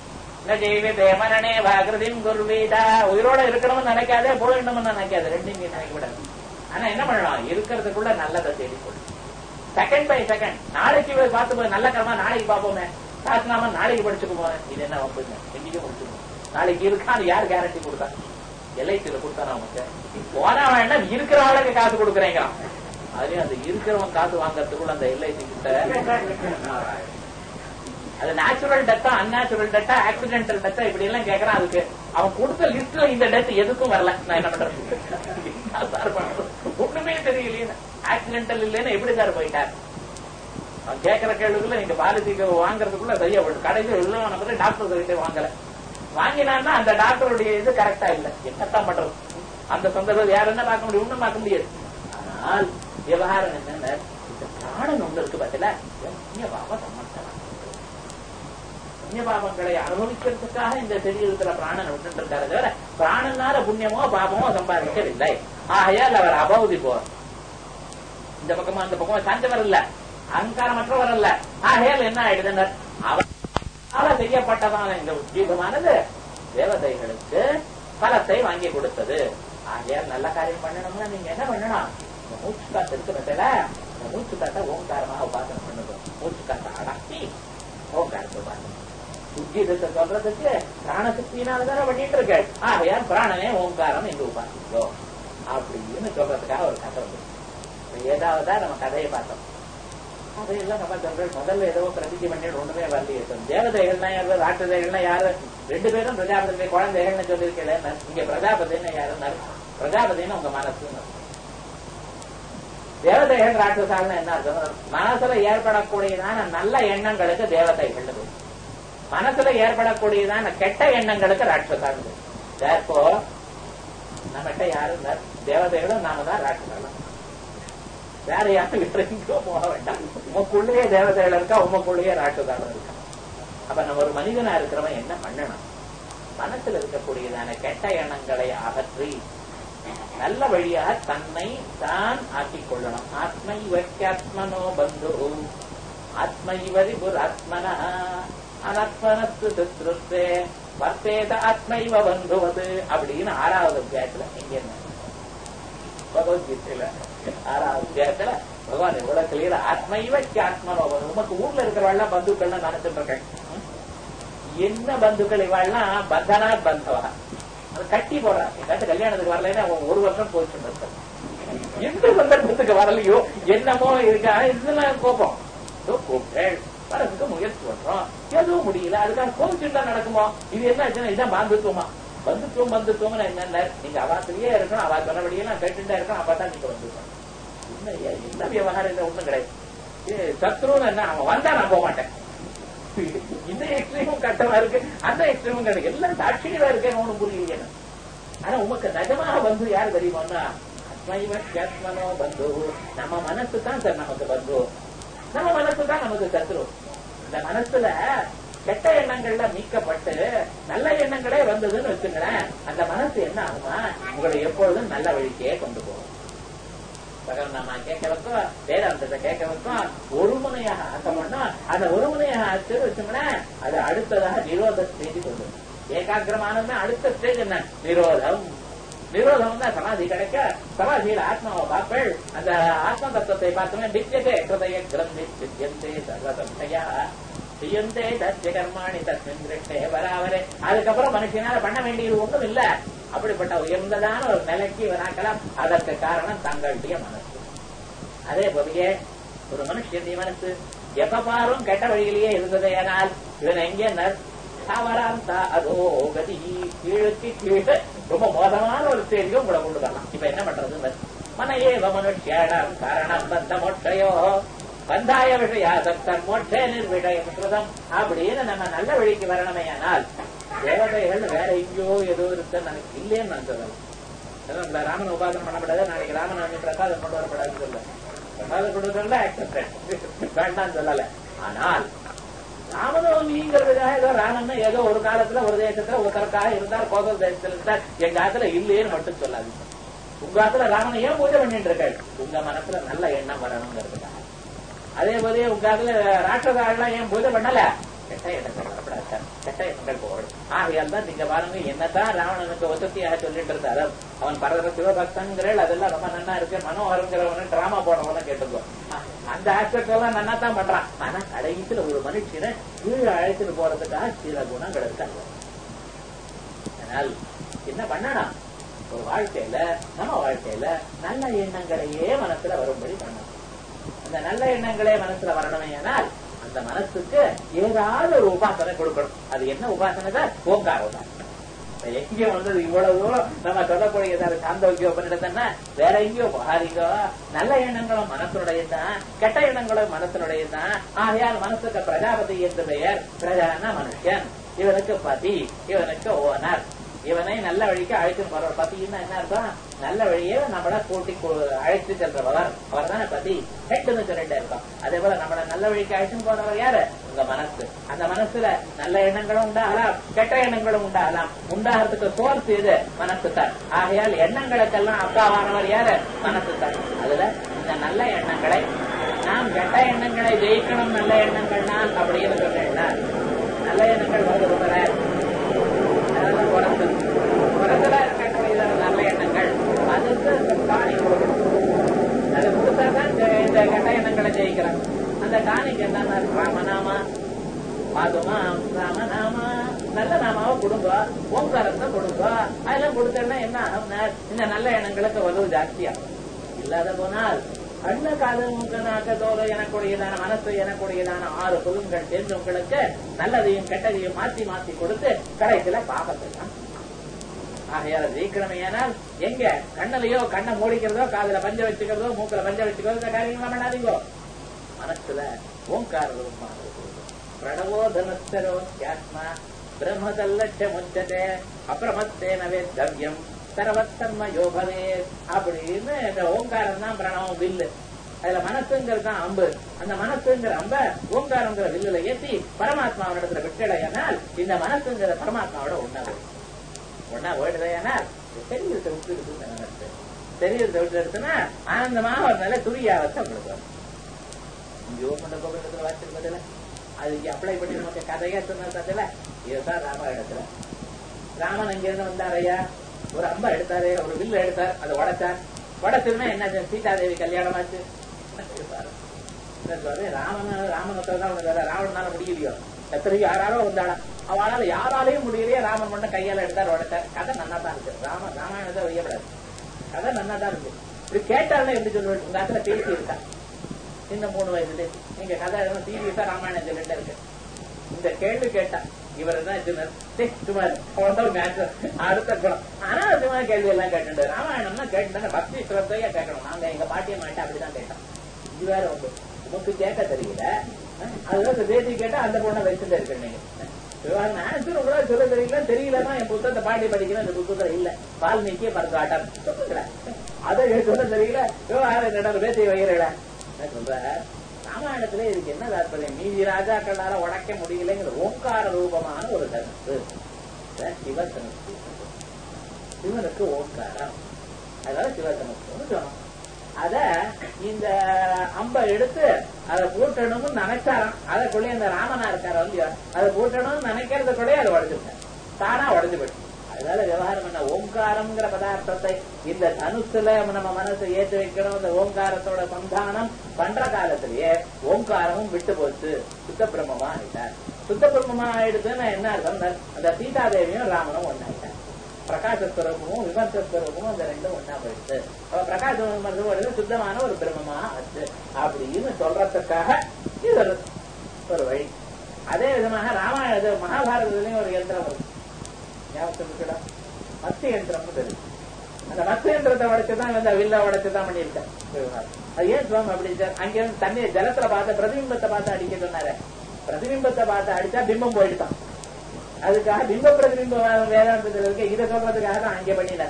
ஜெய்விதே மரணே வாகிருதிம் குர்வீதா உயிரோட இருக்கணும்னு நினைக்காதே போயிடணும்னு நினைக்காது ரெண்டும் நீ நினைக்க கூடாது ஆனா என்ன பண்ணலாம் இருக்கிறதுக்குள்ள நல்லதை தேடி கொடு செகண்ட் பை செகண்ட் நாளைக்கு போய் பார்த்து போய் நல்ல கிழமை நாளைக்கு பார்ப்போமே சாஸ்திராம நாளைக்கு படிச்சுக்கு போறேன் இது என்ன வம்புங்க இன்னைக்கு முடிச்சுக்கணும் நாளைக்கு இருக்கான்னு யார் கேரண்டி கொடுத்தா எல்ஐசியில கொடுத்தானா அவனுக்கு போனா வேண்டாம் இருக்கிற ஆளுக்கு காசு கொடுக்குறேங்கிறான் அதுலயும் அந்த இருக்கிறவன் காசு வாங்கறதுக்குள்ள அந்த எல்ஐசி கிட்ட அது நேச்சுரல் டெத்தா அன்நேச்சுரல் டெத்தா ஆக்சிடென்டல் டெத்தா இப்படி எல்லாம் கேக்குறான் அதுக்கு அவன் கொடுத்த லிஸ்ட்ல இந்த டெத் எதுக்கும் வரல நான் என்ன பண்றது நான் சார் பண்றது ஒண்ணுமே தெரியலையே ஆக்சிடென்டல் இல்லைன்னு எப்படி சார் போயிட்டார் அவன் கேட்கிற கேள்விக்குள்ள நீங்க பாலிசிக்கு வாங்குறதுக்குள்ள சரியா போயிடும் கடைசியில் எல்லாம் நம்ம டாக்டர் கிட்டே வாங்கல வாங்கினான்னா அந்த டாக்டருடைய இது கரெக்டா இல்ல என்னத்தான் பண்றது அந்த சந்தர்ப்பம் யார் என்ன பார்க்க முடியும் ஒண்ணும் பார்க்க முடியாது ஆனால் விவகாரம் என்னன்னா இந்த பிராணன் ஒண்ணு இருக்கு பத்தில பாவம் சம்மந்தம் புண்ணிய பாபங்களை அனுபவிக்கிறதுக்காக இந்த சரீரத்துல பிராணன் விட்டுட்டு இருக்காரு தவிர பிராணனால புண்ணியமோ பாபமோ சம்பாதிக்கவில்லை ஆகையால் அவர் அபௌதி போர் இந்த பக்கமா அந்த பக்கமா சாந்தவர் இல்ல அகங்காரமற்றவர் அல்ல ஆகையால் என்ன ஆயிடுதுனர் அவர் செய்யப்பட்டதான இந்த உத்வீகமானது தேவதைகளுக்கு பலத்தை வாங்கி கொடுத்தது ஆகையால் நல்ல காரியம் பண்ணணும்னா நீங்க என்ன பண்ணணும் இந்த மூச்சு காத்து இருக்கிறதுல இந்த மூச்சு காத்த ஓங்காரமாக உபாசனை பண்ணுங்க மூச்சு காத்த அடக்கி ஓங்காரத்தை உபாசனை உத்கீதத்தை சொல்றதுக்கு பிராணசக்தியினாலதானே பண்ணிட்டு இருக்க ஆகையால் பிராணனே ஓங்காரம் என்று உபாசிக்கோ அப்படின்னு சொல்றதுக்காக ஒரு கதை வந்து ஏதாவதா நம்ம கதையை பார்த்தோம் அதையெல்லாம் நம்ம சொல்றேன் முதல்ல ஏதோ பிரதிஜை பண்ணிட்டு ஒண்ணுமே வரலையே தேவதைகள்னா யாரு ராட்சதைகள்னா யாரு ரெண்டு பேரும் பிரஜாபதி குழந்தைகள்னு சொல்லியிருக்கேன் இங்க பிரஜாபதினு யாருன்னாரு பிரஜாபதினு உங்க மனசுன்னு தேவதைகள் ராட்சசால்னு என்ன அர்த்தம் மனசுல ஏற்படக்கூடியதான நல்ல எண்ணங்களுக்கு தேவதைகள் மனசுல ஏற்படக்கூடியதான கெட்ட எண்ணங்களுக்கு ராட்சசால் தேர்ப்போ நம்மகிட்ட யாரும் தேவதைகளும் நாம தான் ராட்சசாலம் வேற யாரும் வேற எங்கோ போக வேண்டாம் உமக்குள்ளேயே தேவதைகள் இருக்கா உமக்குள்ளேயே ராட்சசாலம் இருக்கா அப்ப நம்ம ஒரு மனிதனா இருக்கிறவன் என்ன பண்ணணும் மனசுல இருக்கக்கூடியதான கெட்ட எண்ணங்களை அகற்றி நல்ல வழியாக தன்னை தான் ஆக்கிக் கொள்ளணும் ஆத்மை வக்கியாத்மனோ பந்து ஆத்மைவரி புராத்மன அனத்மனத்து திருத்தே வர்த்தேத ஆத்மைவ பந்துவது அப்படின்னு ஆறாவது அத்தியாயத்துல எங்க என்ன பகவத்கீதையில ஆறாவது அத்தியாயத்துல பகவான் எவ்வளவு கிளியர் ஆத்மைவ ஆத்மனோ பந்து உமக்கு ஊர்ல இருக்கிறவெல்லாம் பந்துக்கள்லாம் நினைச்சிட்டு இருக்கேன் என்ன பந்துக்கள் இவாள்லாம் பந்தனா பந்தவா அது கட்டி போடுறான் எங்காட்டு கல்யாணத்துக்கு வரலைன்னா அவன் ஒரு வருஷம் போயிட்டு இருக்கான் எந்த சந்தர்ப்பத்துக்கு வரலையோ என்னமோ இருக்கா இதெல்லாம் கோபம் கூப்பிட்டேன் வரதுக்கு முயற்சி பண்றோம் எதுவும் முடியல அதுக்காக கோவிச்சுட்டு தான் நடக்குமோ இது என்ன ஆச்சுன்னா இதான் பாந்துத்துவமா பந்துத்துவம் பந்துத்துவம் என்னென்ன நீங்க அவாத்திலேயே இருக்கணும் அவா சொன்னபடியே நான் கேட்டுட்டே இருக்கணும் அப்பதான் நீங்க வந்துருக்கணும் என்ன என்ன விவகாரம் இல்லை ஒண்ணும் கிடையாது சத்ருன்னு என்ன அவன் வந்தா நான் போக மாட்டேன் இந்த எக்ஸ்ட்ரீமும் கட்டமா இருக்கு அந்த எக்ஸ்ட்ரீமும் கிடைக்கும் எல்லாம் சாட்சிகளா இருக்கேன் ஒண்ணும் புரியலையே ஆனா உமக்கு நிஜமாக வந்து யார் தெரியுமான்னா அத்மைவோ பந்து நம்ம மனசு தான் சார் நமக்கு பந்து நம்ம மனசு தான் நமக்கு சத்ரு இந்த மனசுல கெட்ட எண்ணங்கள்ல நீக்கப்பட்டு நல்ல எண்ணங்களே வந்ததுன்னு வச்சுங்களேன் அந்த மனசு என்ன ஆகுமா உங்களை எப்பொழுதும் நல்ல வழிக்கே கொண்டு போகும் பகவன் கேட்க வைக்கும் வேதாந்தத்தை கேட்க வைக்கும் ஒருமுனையாக ஆக்கணும்னா அந்த ஒருமுனையாக ஆச்சு வச்சுங்களேன் அது அடுத்ததாக நிரோத ஸ்டேஜ் கொண்டு ஏகாகிரமானதுமே அடுத்த ஸ்டேஜ் என்ன நிரோதம் நிரோதம் தான் சமாதி கிடைக்க சமாதியில் ஆத்மாவை பார்ப்பேள் அந்த ஆத்ம தத்துவத்தை பார்த்தோமே தித்தியதே ஹிருதய கிரந்தி சித்தியந்தே சர்வசம்சயா செய்யந்தே தத்திய கர்மாணி தஸ்மின் திருஷ்டே பராவரே அதுக்கப்புறம் மனுஷனால பண்ண வேண்டியது ஒன்றும் இல்ல அப்படிப்பட்ட உயர்ந்ததான ஒரு நிலைக்கு வராக்கலாம் அதற்கு காரணம் தங்களுடைய மனசு அதே போலயே ஒரு மனுஷனுடைய மனசு எப்ப பாரும் கெட்ட வழியிலேயே இருந்ததே ஆனால் இவன் எங்கே சாவராந்தா அதோ கதி கீழுக்கு கீழே ரொம்ப மோசமான ஒரு ஸ்டேஜும் உங்களை கொண்டு வரலாம் இப்ப என்ன பண்றது மனையேவ மனுஷியாடம் காரணம் பந்த மொட்டையோ பந்தாய விஷயா சத்தம் மோட்சே நிர்விடயம் கிருதம் அப்படின்னு நம்ம நல்ல வழிக்கு வரணுமே ஆனால் தேவதைகள் வேற எங்கேயோ ஏதோ இருக்கு எனக்கு இல்லேன்னு நான் சொல்லலாம் இந்த ராமன் உபாசனம் பண்ணப்படாது நாளைக்கு ராமன் வந்து பிரசாதம் கொண்டு வரப்படாதுன்னு சொல்ல பிரசாதம் கொண்டு வரல ஆக்செப்ட் வேண்டாம் சொல்லல ஆனால் ராமநவமிங்கிறதுக்காக ஏதோ ராமன் ஏதோ ஒரு காலத்துல ஒரு தேசத்துல ஒருத்தருக்காக இருந்தார் கோதல் தேசத்துல இருந்தார் எங்க ஆத்துல இல்லையேன்னு மட்டும் சொல்லாது உங்க ஆத்துல ராமனை ஏன் பூஜை பண்ணிட்டு இருக்காரு உங்க மனசுல நல்ல எண்ணம் வரணுங்கிறதுக்காக அதே போல உங்க ஆத்துல ராட்சதாலாம் ஏன் பூஜை பண்ணல கெட்ட எண்ணங்கள் வரப்படாது கெட்ட எண்ணங்கள் போகணும் ஆகையால் தான் நீங்க பாருங்க என்னதான் ராவணனுக்கு வசதியாக சொல்லிட்டு இருந்தாரு அவன் பரதர சிவபக்தங்கிறள் அதெல்லாம் ரொம்ப நன்னா இருக்கு மனோகரங்கிறவன டிராமா போடுறவன கேட்டுக்கோ அந்த ஆஸ்பெக்ட் எல்லாம் நன்னா தான் பண்றான் ஆனா கடைசியில ஒரு மனுஷனை கீழே அழைத்துட்டு போறதுக்காக சில குணங்கள் இருக்காங்க அதனால் என்ன பண்ணணும் ஒரு வாழ்க்கையில நம்ம வாழ்க்கையில நல்ல எண்ணங்களையே மனசுல வரும்படி பண்ணணும் அந்த நல்ல எண்ணங்களே மனசுல வரணுமே ஆனால் அந்த மனசுக்கு ஏதாவது ஒரு உபாசனை கொடுக்கணும் அது என்ன உபாசனை தான் ஓங்கார உபாசனை எங்க வந்தது இவ்வளவு தூரம் நம்ம சொல்லக்கூடிய ஏதாவது சாந்தோக்கியம் பண்ணிடுதுன்னா வேற எங்கேயோ போகாதீங்கோ நல்ல எண்ணங்களும் மனசுடையதான் கெட்ட எண்ணங்களும் மனசுடையதான் ஆகையால் மனசுக்கு பிரஜாபதி என்று பெயர் பிரஜான மனுஷன் இவனுக்கு பதி இவனுக்கு ஓனர் இவனை நல்ல வழிக்கு அழைத்து போறவர் பத்தின்னா என்ன அர்த்தம் நல்ல வழியே நம்மள கூட்டி அழைத்து சென்றவர் அவர் தானே பதி ஹெட்னு சொல்லிட்டே இருக்கோம் அதே போல நம்மள நல்ல வழிக்கு அழைத்து போறவர் யாரு உங்க மனசு அந்த மனசுல நல்ல எண்ணங்களும் உண்டாகலாம் கெட்ட எண்ணங்களும் உண்டாகலாம் உண்டாகிறதுக்கு சோர்ஸ் எது மனசு தான் ஆகையால் எண்ணங்களுக்கெல்லாம் அப்பாவானவர் யாரு மனசு தான் அதுல இந்த நல்ல எண்ணங்களை நாம் கெட்ட எண்ணங்களை ஜெயிக்கணும் நல்ல எண்ணங்கள் நான் அப்படின்னு சொல்றேன்னா நல்ல எண்ணங்கள் வருது ரொம்ப அதெல்லாம் புறத்து புறத்துல இருக்கக்கூடியதான நல்ல எண்ணங்கள் அதுக்கு காணி கொடுக்கணும் அது கொடுத்தாதான் இந்த கெட்ட எண்ணங்களை ஜெயிக்கிறான் அந்த காணிக்கு என்ன ராமநாமா பாதுமா ராமநாமா நல்ல நாமாவை கொடுங்க ஓங்காரத்தை கொடுங்க அதெல்லாம் கொடுத்தேன்னா என்ன ஆகும்னா இந்த நல்ல எண்ணங்களுக்கு வலு ஜாஸ்தியாகும் இல்லாத போனால் கண்ண காது நாக்க தோறு எனக்குடையதான மனசு எனக்குடையதான ஆறு புலன்கள் சேர்ந்து உங்களுக்கு நல்லதையும் கெட்டதையும் மாத்தி மாத்தி கொடுத்து கடைசியில பாபத்தை தான் ஆகையால ஜெயிக்கணுமையானால் எங்க கண்ணிலையோ கண்ணை மூடிக்கிறதோ காதுல பஞ்ச வச்சுக்கிறதோ மூக்குல பஞ்ச வச்சுக்கிறதோ இந்த காரியங்களாம் பண்ணாதீங்கோ மனசுல ஓங்கார ரூபமாக பிரணவோ தனஸ்தரோ தியாத்மா பிரம்மதல்லட்ச முச்சதே அப்பிரமத்தேன வேத்தவ்யம் சரவத்தன்ம யோகவே அப்படின்னு இந்த ஓங்காரம் தான் பிரணவம் வில்லு அதுல மனசுங்கிறது தான் அம்பு அந்த மனசுங்கிற அம்ப ஓங்காரங்கிற வில்லுல ஏத்தி பரமாத்மாவிடத்துல விட்டடையானால் இந்த மனசுங்கிற பரமாத்மாவோட ஒன்னா போயிடும் ஒன்னா போயிடுதையானால் சரீரத்தை விட்டு எடுத்து மனசு சரீரத்தை விட்டு எடுத்துனா ஆனந்தமாக ஒரு நல்ல துரியாவத்தை உங்களுக்கு வரும் இங்கேயோ கொண்ட கோபுரத்துல வாசிருப்பதில்ல அதுக்கு அப்ளை பண்ணி நமக்கு கதையா சொன்னதுல இதுதான் ராமாயணத்துல ராமன் அங்கிருந்து வந்தாரையா ஒரு அம்பா எடுத்தாரு ஒரு வில்லு எடுத்தார் அதை உடைச்சார் உடைச்சதுன்னா என்ன சீதாதேவி கல்யாணம் ஆச்சு ராமன் ராமனத்துல தான் உனக்கு ராவணனால முடியலையோ எத்தனையோ யாராரோ வந்தாளா அவளால யாராலையும் முடியலையே ராமன் மட்டும் கையால எடுத்தார் உடைச்சார் கதை நன்னா தான் இருக்கு ராம ராமாயணத்தை வையப்படாது கதை நன்னா தான் இருக்கு இது கேட்டாலும் எப்படி சொல்லுவேன் உங்க இடத்துல பேசி இருக்கா சின்ன மூணு வயசுல நீங்க கதை சீரியஸா ராமாயணம் சொல்லிட்டு இருக்கு இந்த கேள்வி கேட்டா இவர் தான் சும்மா அடுத்த குணம் அனாவசியமான கேள்வி எல்லாம் கேட்டு ராமாயணம்னா கேட்டு பக்தி சிரத்தையா கேட்கணும் நாங்க எங்க பாட்டிய மாட்டேன் அப்படிதான் கேட்டோம் இது வேற உண்டு உனக்கு கேட்க தெரியல அதுதான் பேசி கேட்டா அந்த பொண்ணை வச்சுட்டு இருக்கு நீங்க ஆன்சர் உங்களா சொல்ல தெரியல தெரியலன்னா என் புத்தகத்தை பாட்டி படிக்கிறேன் இந்த புத்தகத்துல இல்ல வால்மீகிய பரக்காட்டம் சொல்லுங்களேன் அதை சொல்ல தெரியல விவகாரம் பேசி வைக்கிறேன் சொல்ற ராமாயணத்துல இதுக்கு என்ன தாற்பயம் மீதி ராஜாக்களால உடைக்க முடியலைங்கிற ஓங்கார ரூபமான ஒரு தனுசு சிவ தனுசு சிவனுக்கு ஓங்காரம் அதனால சிவ தனுசுன்னு சொன்னோம் அத இந்த அம்ப எடுத்து அதை பூட்டணும்னு நினைச்சாராம் அதற்குள்ளே இந்த ராமனா இருக்காரு வந்து அதை பூட்டணும்னு நினைக்கிறதுக்குள்ளே அதை உடஞ்சுட்டார் தானா உடஞ்சு போயிட்டு அதனால விவகாரம் என்ன ஓங்காரம்ங்கிற பதார்த்தத்தை இந்த தனுசுல நம்ம மனசை ஏற்றி வைக்கணும் இந்த ஓங்காரத்தோட சந்தானம் பண்ற காலத்திலேயே ஓங்காரமும் விட்டு போச்சு சுத்த பிரம்மமா ஆயிட்டார் சுத்த பிரம்மமா ஆயிடுதுன்னா என்ன அர்த்தம் அந்த சீதாதேவியும் ராமனும் ஒன்னாயிட்டார் பிரகாசஸ்வரூபமும் விமர்சஸ்வரூபமும் அந்த ரெண்டும் ஒன்னா போயிடுச்சு அவ பிரகாச விமர்சம் சுத்தமான ஒரு பிரம்மமா ஆச்சு அப்படின்னு சொல்றதுக்காக இது ஒரு ஒரு வழி அதே விதமாக ராமாயண மகாபாரதத்திலையும் ஒரு யந்திரம் இருக்கு ஞாபகம் மத்திய யந்திரம் தெரியும் அந்த மத்திய யந்திரத்தை உடைச்சுதான் வந்து வில்ல உடைச்சுதான் பண்ணியிருக்கேன் அது ஏன் சுவாமி அப்படி அங்க இருந்து தண்ணியை ஜலத்துல பார்த்து பிரதிபிம்பத்தை பார்த்து அடிக்க சொன்னாரு பிரதிபிம்பத்தை பார்த்து அடிச்சா பிம்பம் போயிடுதான் அதுக்காக பிம்ப பிரதிபிம்ப வேதாந்தத்தில் இருக்க இதை சொல்றதுக்காக தான் அங்கே பண்ணினார்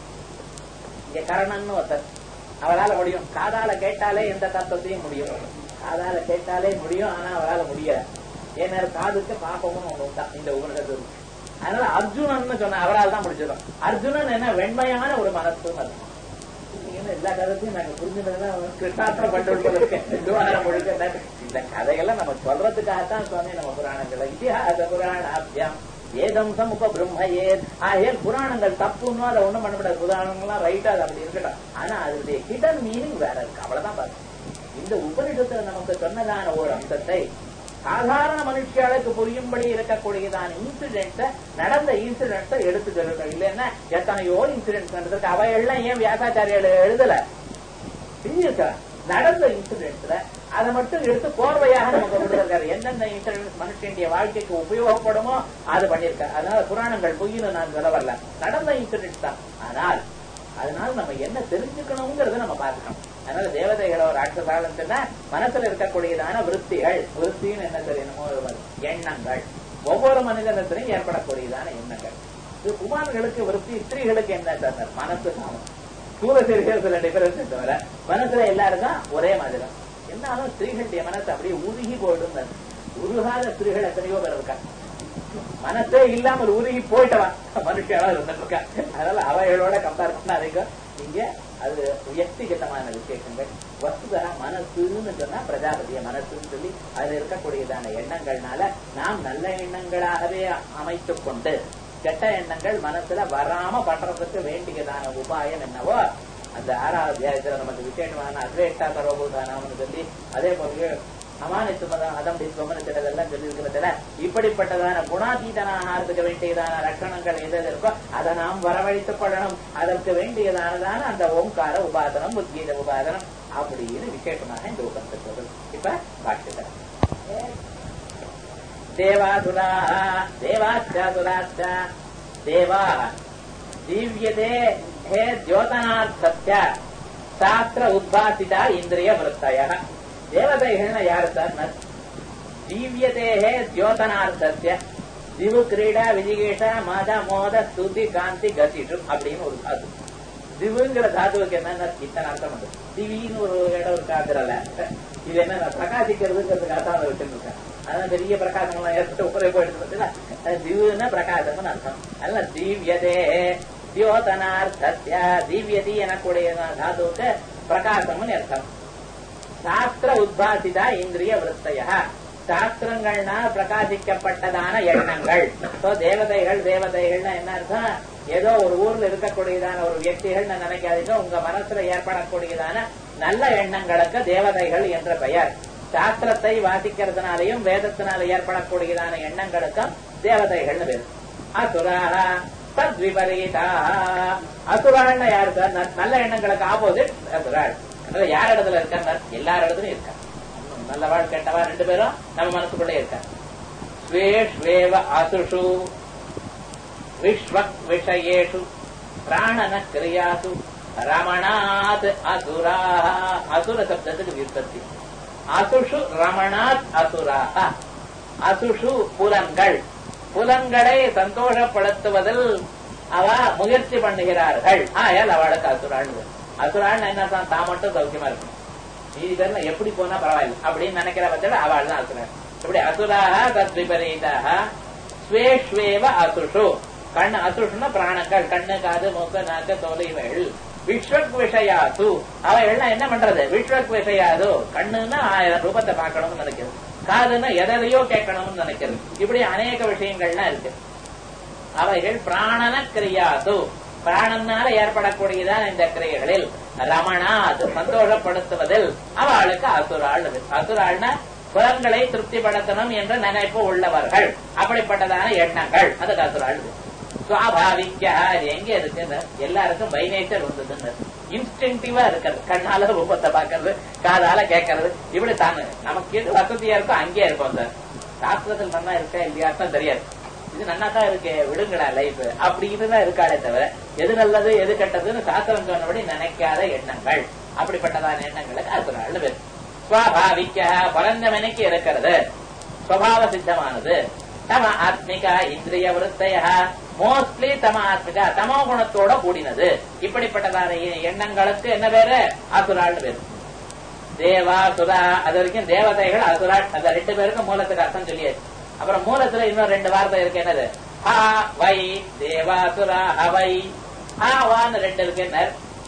இங்க கரணன்னு ஒருத்தர் அவரால் முடியும் காதால கேட்டாலே எந்த தத்துவத்தையும் முடியும் காதால கேட்டாலே முடியும் ஆனா அவரால் முடியாது ஏன்னா காதுக்கு பாப்பமும் ஒண்ணு உண்டா இந்த உபனிடத்து அதனால அர்ஜுனன் சொன்ன அவரால் தான் முடிச்சிடும் அர்ஜுனன் என்ன வெண்மையான ஒரு மனசு என்ன எல்லா கதையும் நாங்க புரிஞ்சுதான் கிருஷ்ணாத்திரம் பண்றதுக்கு விவகாரம் முழுக்க இந்த கதையெல்லாம் நம்ம சொல்றதுக்காகத்தான் சுவாமி நம்ம புராணங்கள் இதிகாச புராணாபியம் ஏதம் சமுக பிரம்மையே ஆகிய புராணங்கள் தப்புன்னு அதை ஒண்ணும் பண்ண முடியாது புராணங்கள்லாம் ரைட்டா அது அப்படி இருக்கட்டும் ஆனா அதனுடைய ஹிடன் மீனிங் வேற இருக்கு அவ்வளவுதான் பாருங்க இந்த உபனிஷத்துல நமக்கு சொன்னதான ஒரு அம்சத்தை சாதாரண மனுஷியாளுக்கு புரியும்படி இருக்கக்கூடியதான இன்சிடென்ட் நடந்த இன்சிடென்ட் எடுத்துக்கிறது இல்லைன்னா எத்தனையோ இன்சிடென்ட் நடந்திருக்கு அவையெல்லாம் ஏன் வியாசாச்சாரியால் எழுதல சீரியஸா நடந்த இன்சிடென்ட்ல அதை மட்டும் எடுத்து கோர்வையாக நமக்கு கொடுத்திருக்காரு எந்தெந்த இன்சிடென்ட் மனுஷனுடைய வாழ்க்கைக்கு உபயோகப்படுமோ அது பண்ணிருக்காரு அதனால புராணங்கள் பொய்னு நான் சொல்ல வரல நடந்த இன்சிடென்ட் தான் ஆனால் அதனால நம்ம என்ன தெரிஞ்சுக்கணுங்கிறத நம்ம பார்க்கணும் அதனால தேவதைகளோ ராட்சசாலம் சொன்னா மனசுல இருக்கக்கூடியதான விருத்திகள் விருத்தின்னு என்ன தெரியணுமோ எண்ணங்கள் ஒவ்வொரு மனிதனத்திலையும் ஏற்படக்கூடியதான எண்ணங்கள் இது குமாரர்களுக்கு விருத்தி ஸ்திரீகளுக்கு என்ன சார் மனசு நாமம் சூரசீர்கள் சில டிஃபரன்ஸ் தவிர மனசுல எல்லாருக்கும் ஒரே மாதிரி தான் என்னாலும் ஸ்திரீகளுடைய மனசு அப்படியே உருகி போயிடும் உருகாத ஸ்திரீகள் எத்தனையோ பேர் இருக்கா மனசே இல்லாமல் உருகி போயிட்டவன் மனுஷனா இருந்திருக்கா அதனால அவைகளோட கம்பேர் பண்ணாதீங்க நீங்க அது வியக்திகதமான விசேஷங்கள் வஸ்துதா மனசுன்னு சொன்னா பிரஜாபதிய மனசுன்னு சொல்லி அதுல இருக்கக்கூடியதான எண்ணங்கள்னால நாம் நல்ல எண்ணங்களாகவே அமைத்துக் கொண்டு கெட்ட எண்ணங்கள் மனசுல வராம பண்றதுக்கு வேண்டியதான உபாயம் என்னவோ அந்த ஆறாவது அத்தியாயத்துல நமக்கு விசேஷமான அத்வேஷ்டா சர்வபூதானாம்னு சொல்லி அதே போல அமானித்துவம் அதம் டிஸ்வமனத்திடதெல்லாம் சொல்லியிருக்கிறதுல இப்படிப்பட்டதான குணாதீதனாக ஆகிறதுக்கு வேண்டியதான லட்சணங்கள் எது எது இருக்கோ அதை நாம் வரவழைத்துக் கொள்ளணும் அதற்கு வேண்டியதானதான அந்த ஓங்கார உபாதனம் உத்கீத உபாதனம் அப்படின்னு விசேஷமாக இந்த உபனிஷத்து இப்ப பாட்டுதான் தேவாசுரா தேவாச்சாசுராச்ச தேவா திவ்யதே ஹே தியோதனார்த்தத்ய சாஸ்திர உத்பாசிதா இந்திரிய விருத்தய தேவதைகள்னா யாரு சார் திவ்யதேஹே தியோதனார்த்தத்ய திவு கிரீடா விஜிகேஷா மத மோத ஸ்துதி காந்தி கசிஷு அப்படின்னு ஒரு தாது திவுங்கிற தாதுவுக்கு என்ன இத்தனை அர்த்தம் உண்டு திவின்னு ஒரு இடம் இருக்கு அதுல இது என்ன பிரகாசிக்கிறதுங்கிறதுக்காக தான் அதை வச்சிருக்கேன் அதான் பெரிய பிரகாசம்லாம் ஏற்பட்டு ஒரே போயிட்டு இருக்குல்ல திவுன்னா பிரகாசம்னு அர்த்தம் அல்ல திவ்யதே தியோதனார்த்தத்ய திவ்யதி எனக்கூடிய தாதுவுக்கு பிரகாசம்னு அர்த்தம் சாஸ்திர உத்பாசிதா இந்திரிய விருத்தைய சாஸ்திரங்கள்னால் பிரகாசிக்கப்பட்டதான எண்ணங்கள் சோ தேவதைகள் தேவதைகள்னா என்ன அர்த்தம் ஏதோ ஒரு ஊர்ல இருக்கக்கூடியதான ஒரு வியக்திகள் நினைக்காதீங்க உங்க மனசுல ஏற்படக்கூடியதான நல்ல எண்ணங்களுக்கு தேவதைகள் என்ற பெயர் சாஸ்திரத்தை வாசிக்கிறதுனாலையும் வேதத்தினால ஏற்படக்கூடியதான எண்ணங்களுக்கும் தேவதைகள்னு பேர் அசுராக தத்விபரீதா அசுராள்னா யாரு சார் நல்ல எண்ணங்களுக்கு ஆப்போசிட் அசுராள் அதனால யார் இடத்துல இருக்காங்க எல்லார் இடத்துலயும் இருக்காங்க நல்ல வாழ் கெட்டவா ரெண்டு பேரும் நம்ம மனசுக்குள்ளே இருக்காங்க ஸ்வேஷ்வேவ அசுஷு விஸ்வக் விஷயேஷு பிராணன கிரியாசு ரமணாத் அசுரா அசுர சப்தத்துக்கு விற்பத்தி அசுஷு ரமணாத் அசுராக அசுஷு புலன்கள் புலன்களை சந்தோஷப்படுத்துவதில் அவ முயற்சி பண்ணுகிறார்கள் ஆயால் அவளுக்கு அசுராள் அசுராள் என்ன தான் மட்டும் சௌக்கியமா இருக்கும் மீதி பேர்ல எப்படி போனா பரவாயில்ல அப்படின்னு நினைக்கிற பட்சம் அவள் தான் அசுரன் இப்படி அசுராக தத் விபரீதாக ஸ்வேஷ்வேவ அசுஷு கண்ணு அசுஷுன்னா பிராணங்கள் கண்ணு காது மூக்கு நாக்கு தோல் இவைகள் விஸ்வக் விஷயாது அவைகள்லாம் என்ன பண்றது விஸ்வக் விஷயாது கண்ணுன்னா ஆயிரம் ரூபத்தை பார்க்கணும்னு நினைக்கிறது காதுன்னா எதையோ கேட்கணும்னு நினைக்கிறது இப்படி அநேக விஷயங்கள்லாம் இருக்கு அவைகள் பிராணன கிரியாது பிராணனால ஏற்படக்கூடியதான் இந்த கிரியைகளில் ரமணா அது சந்தோஷப்படுத்துவதில் அவளுக்கு அசுராள் அசுராள்னா புலன்களை திருப்திப்படுத்தணும் என்ற நினைப்பு உள்ளவர்கள் அப்படிப்பட்டதான எண்ணங்கள் அதுக்கு அசுராள் சுவாபாவிக்க அது எங்க இருக்குன்னு எல்லாருக்கும் பை நேச்சர் வந்ததுன்னு இன்ஸ்டிங்டிவா இருக்கிறது கண்ணால ரூபத்தை பாக்குறது காதால கேட்கறது இப்படி தானே நமக்கு எது வசதியா இருக்கோ அங்கேயே இருக்கும் சார் சாஸ்திரத்தில் நல்லா இருக்கா இல்லையாத்தான் தெரியாது இது நல்லா தான் இருக்கு விடுங்கடா லைஃப் அப்படின்னு தான் இருக்காளே தவிர எது நல்லது எது கெட்டதுன்னு சாஸ்திரம் சொன்னபடி நினைக்காத எண்ணங்கள் அப்படிப்பட்டதான எண்ணங்களுக்கு அசுராள் பேர் சுவாபாவிக்க பரந்தமனைக்கு இருக்கிறது சுவாவ சித்தமானது தம ஆத்மிகா இந்திரிய விருத்தைய மோஸ்ட்லி தம ஆத்மிகா தமோ குணத்தோட கூடினது இப்படிப்பட்டதான எண்ணங்களுக்கு என்ன பேரு அசுராள் பேரு தேவா சுரா அது வரைக்கும் தேவதைகள் அசுராள் அந்த ரெண்டு பேருக்கும் மூலத்துக்கு அர்த்தம் சொல்லியாச்சு அப்புறம் மூலத்துல இன்னும் ரெண்டு வார்த்தை இருக்கு என்னது ஹா வை தேவாசுரா ஹவை ஹா வான்னு ரெண்டு இருக்கு என்ன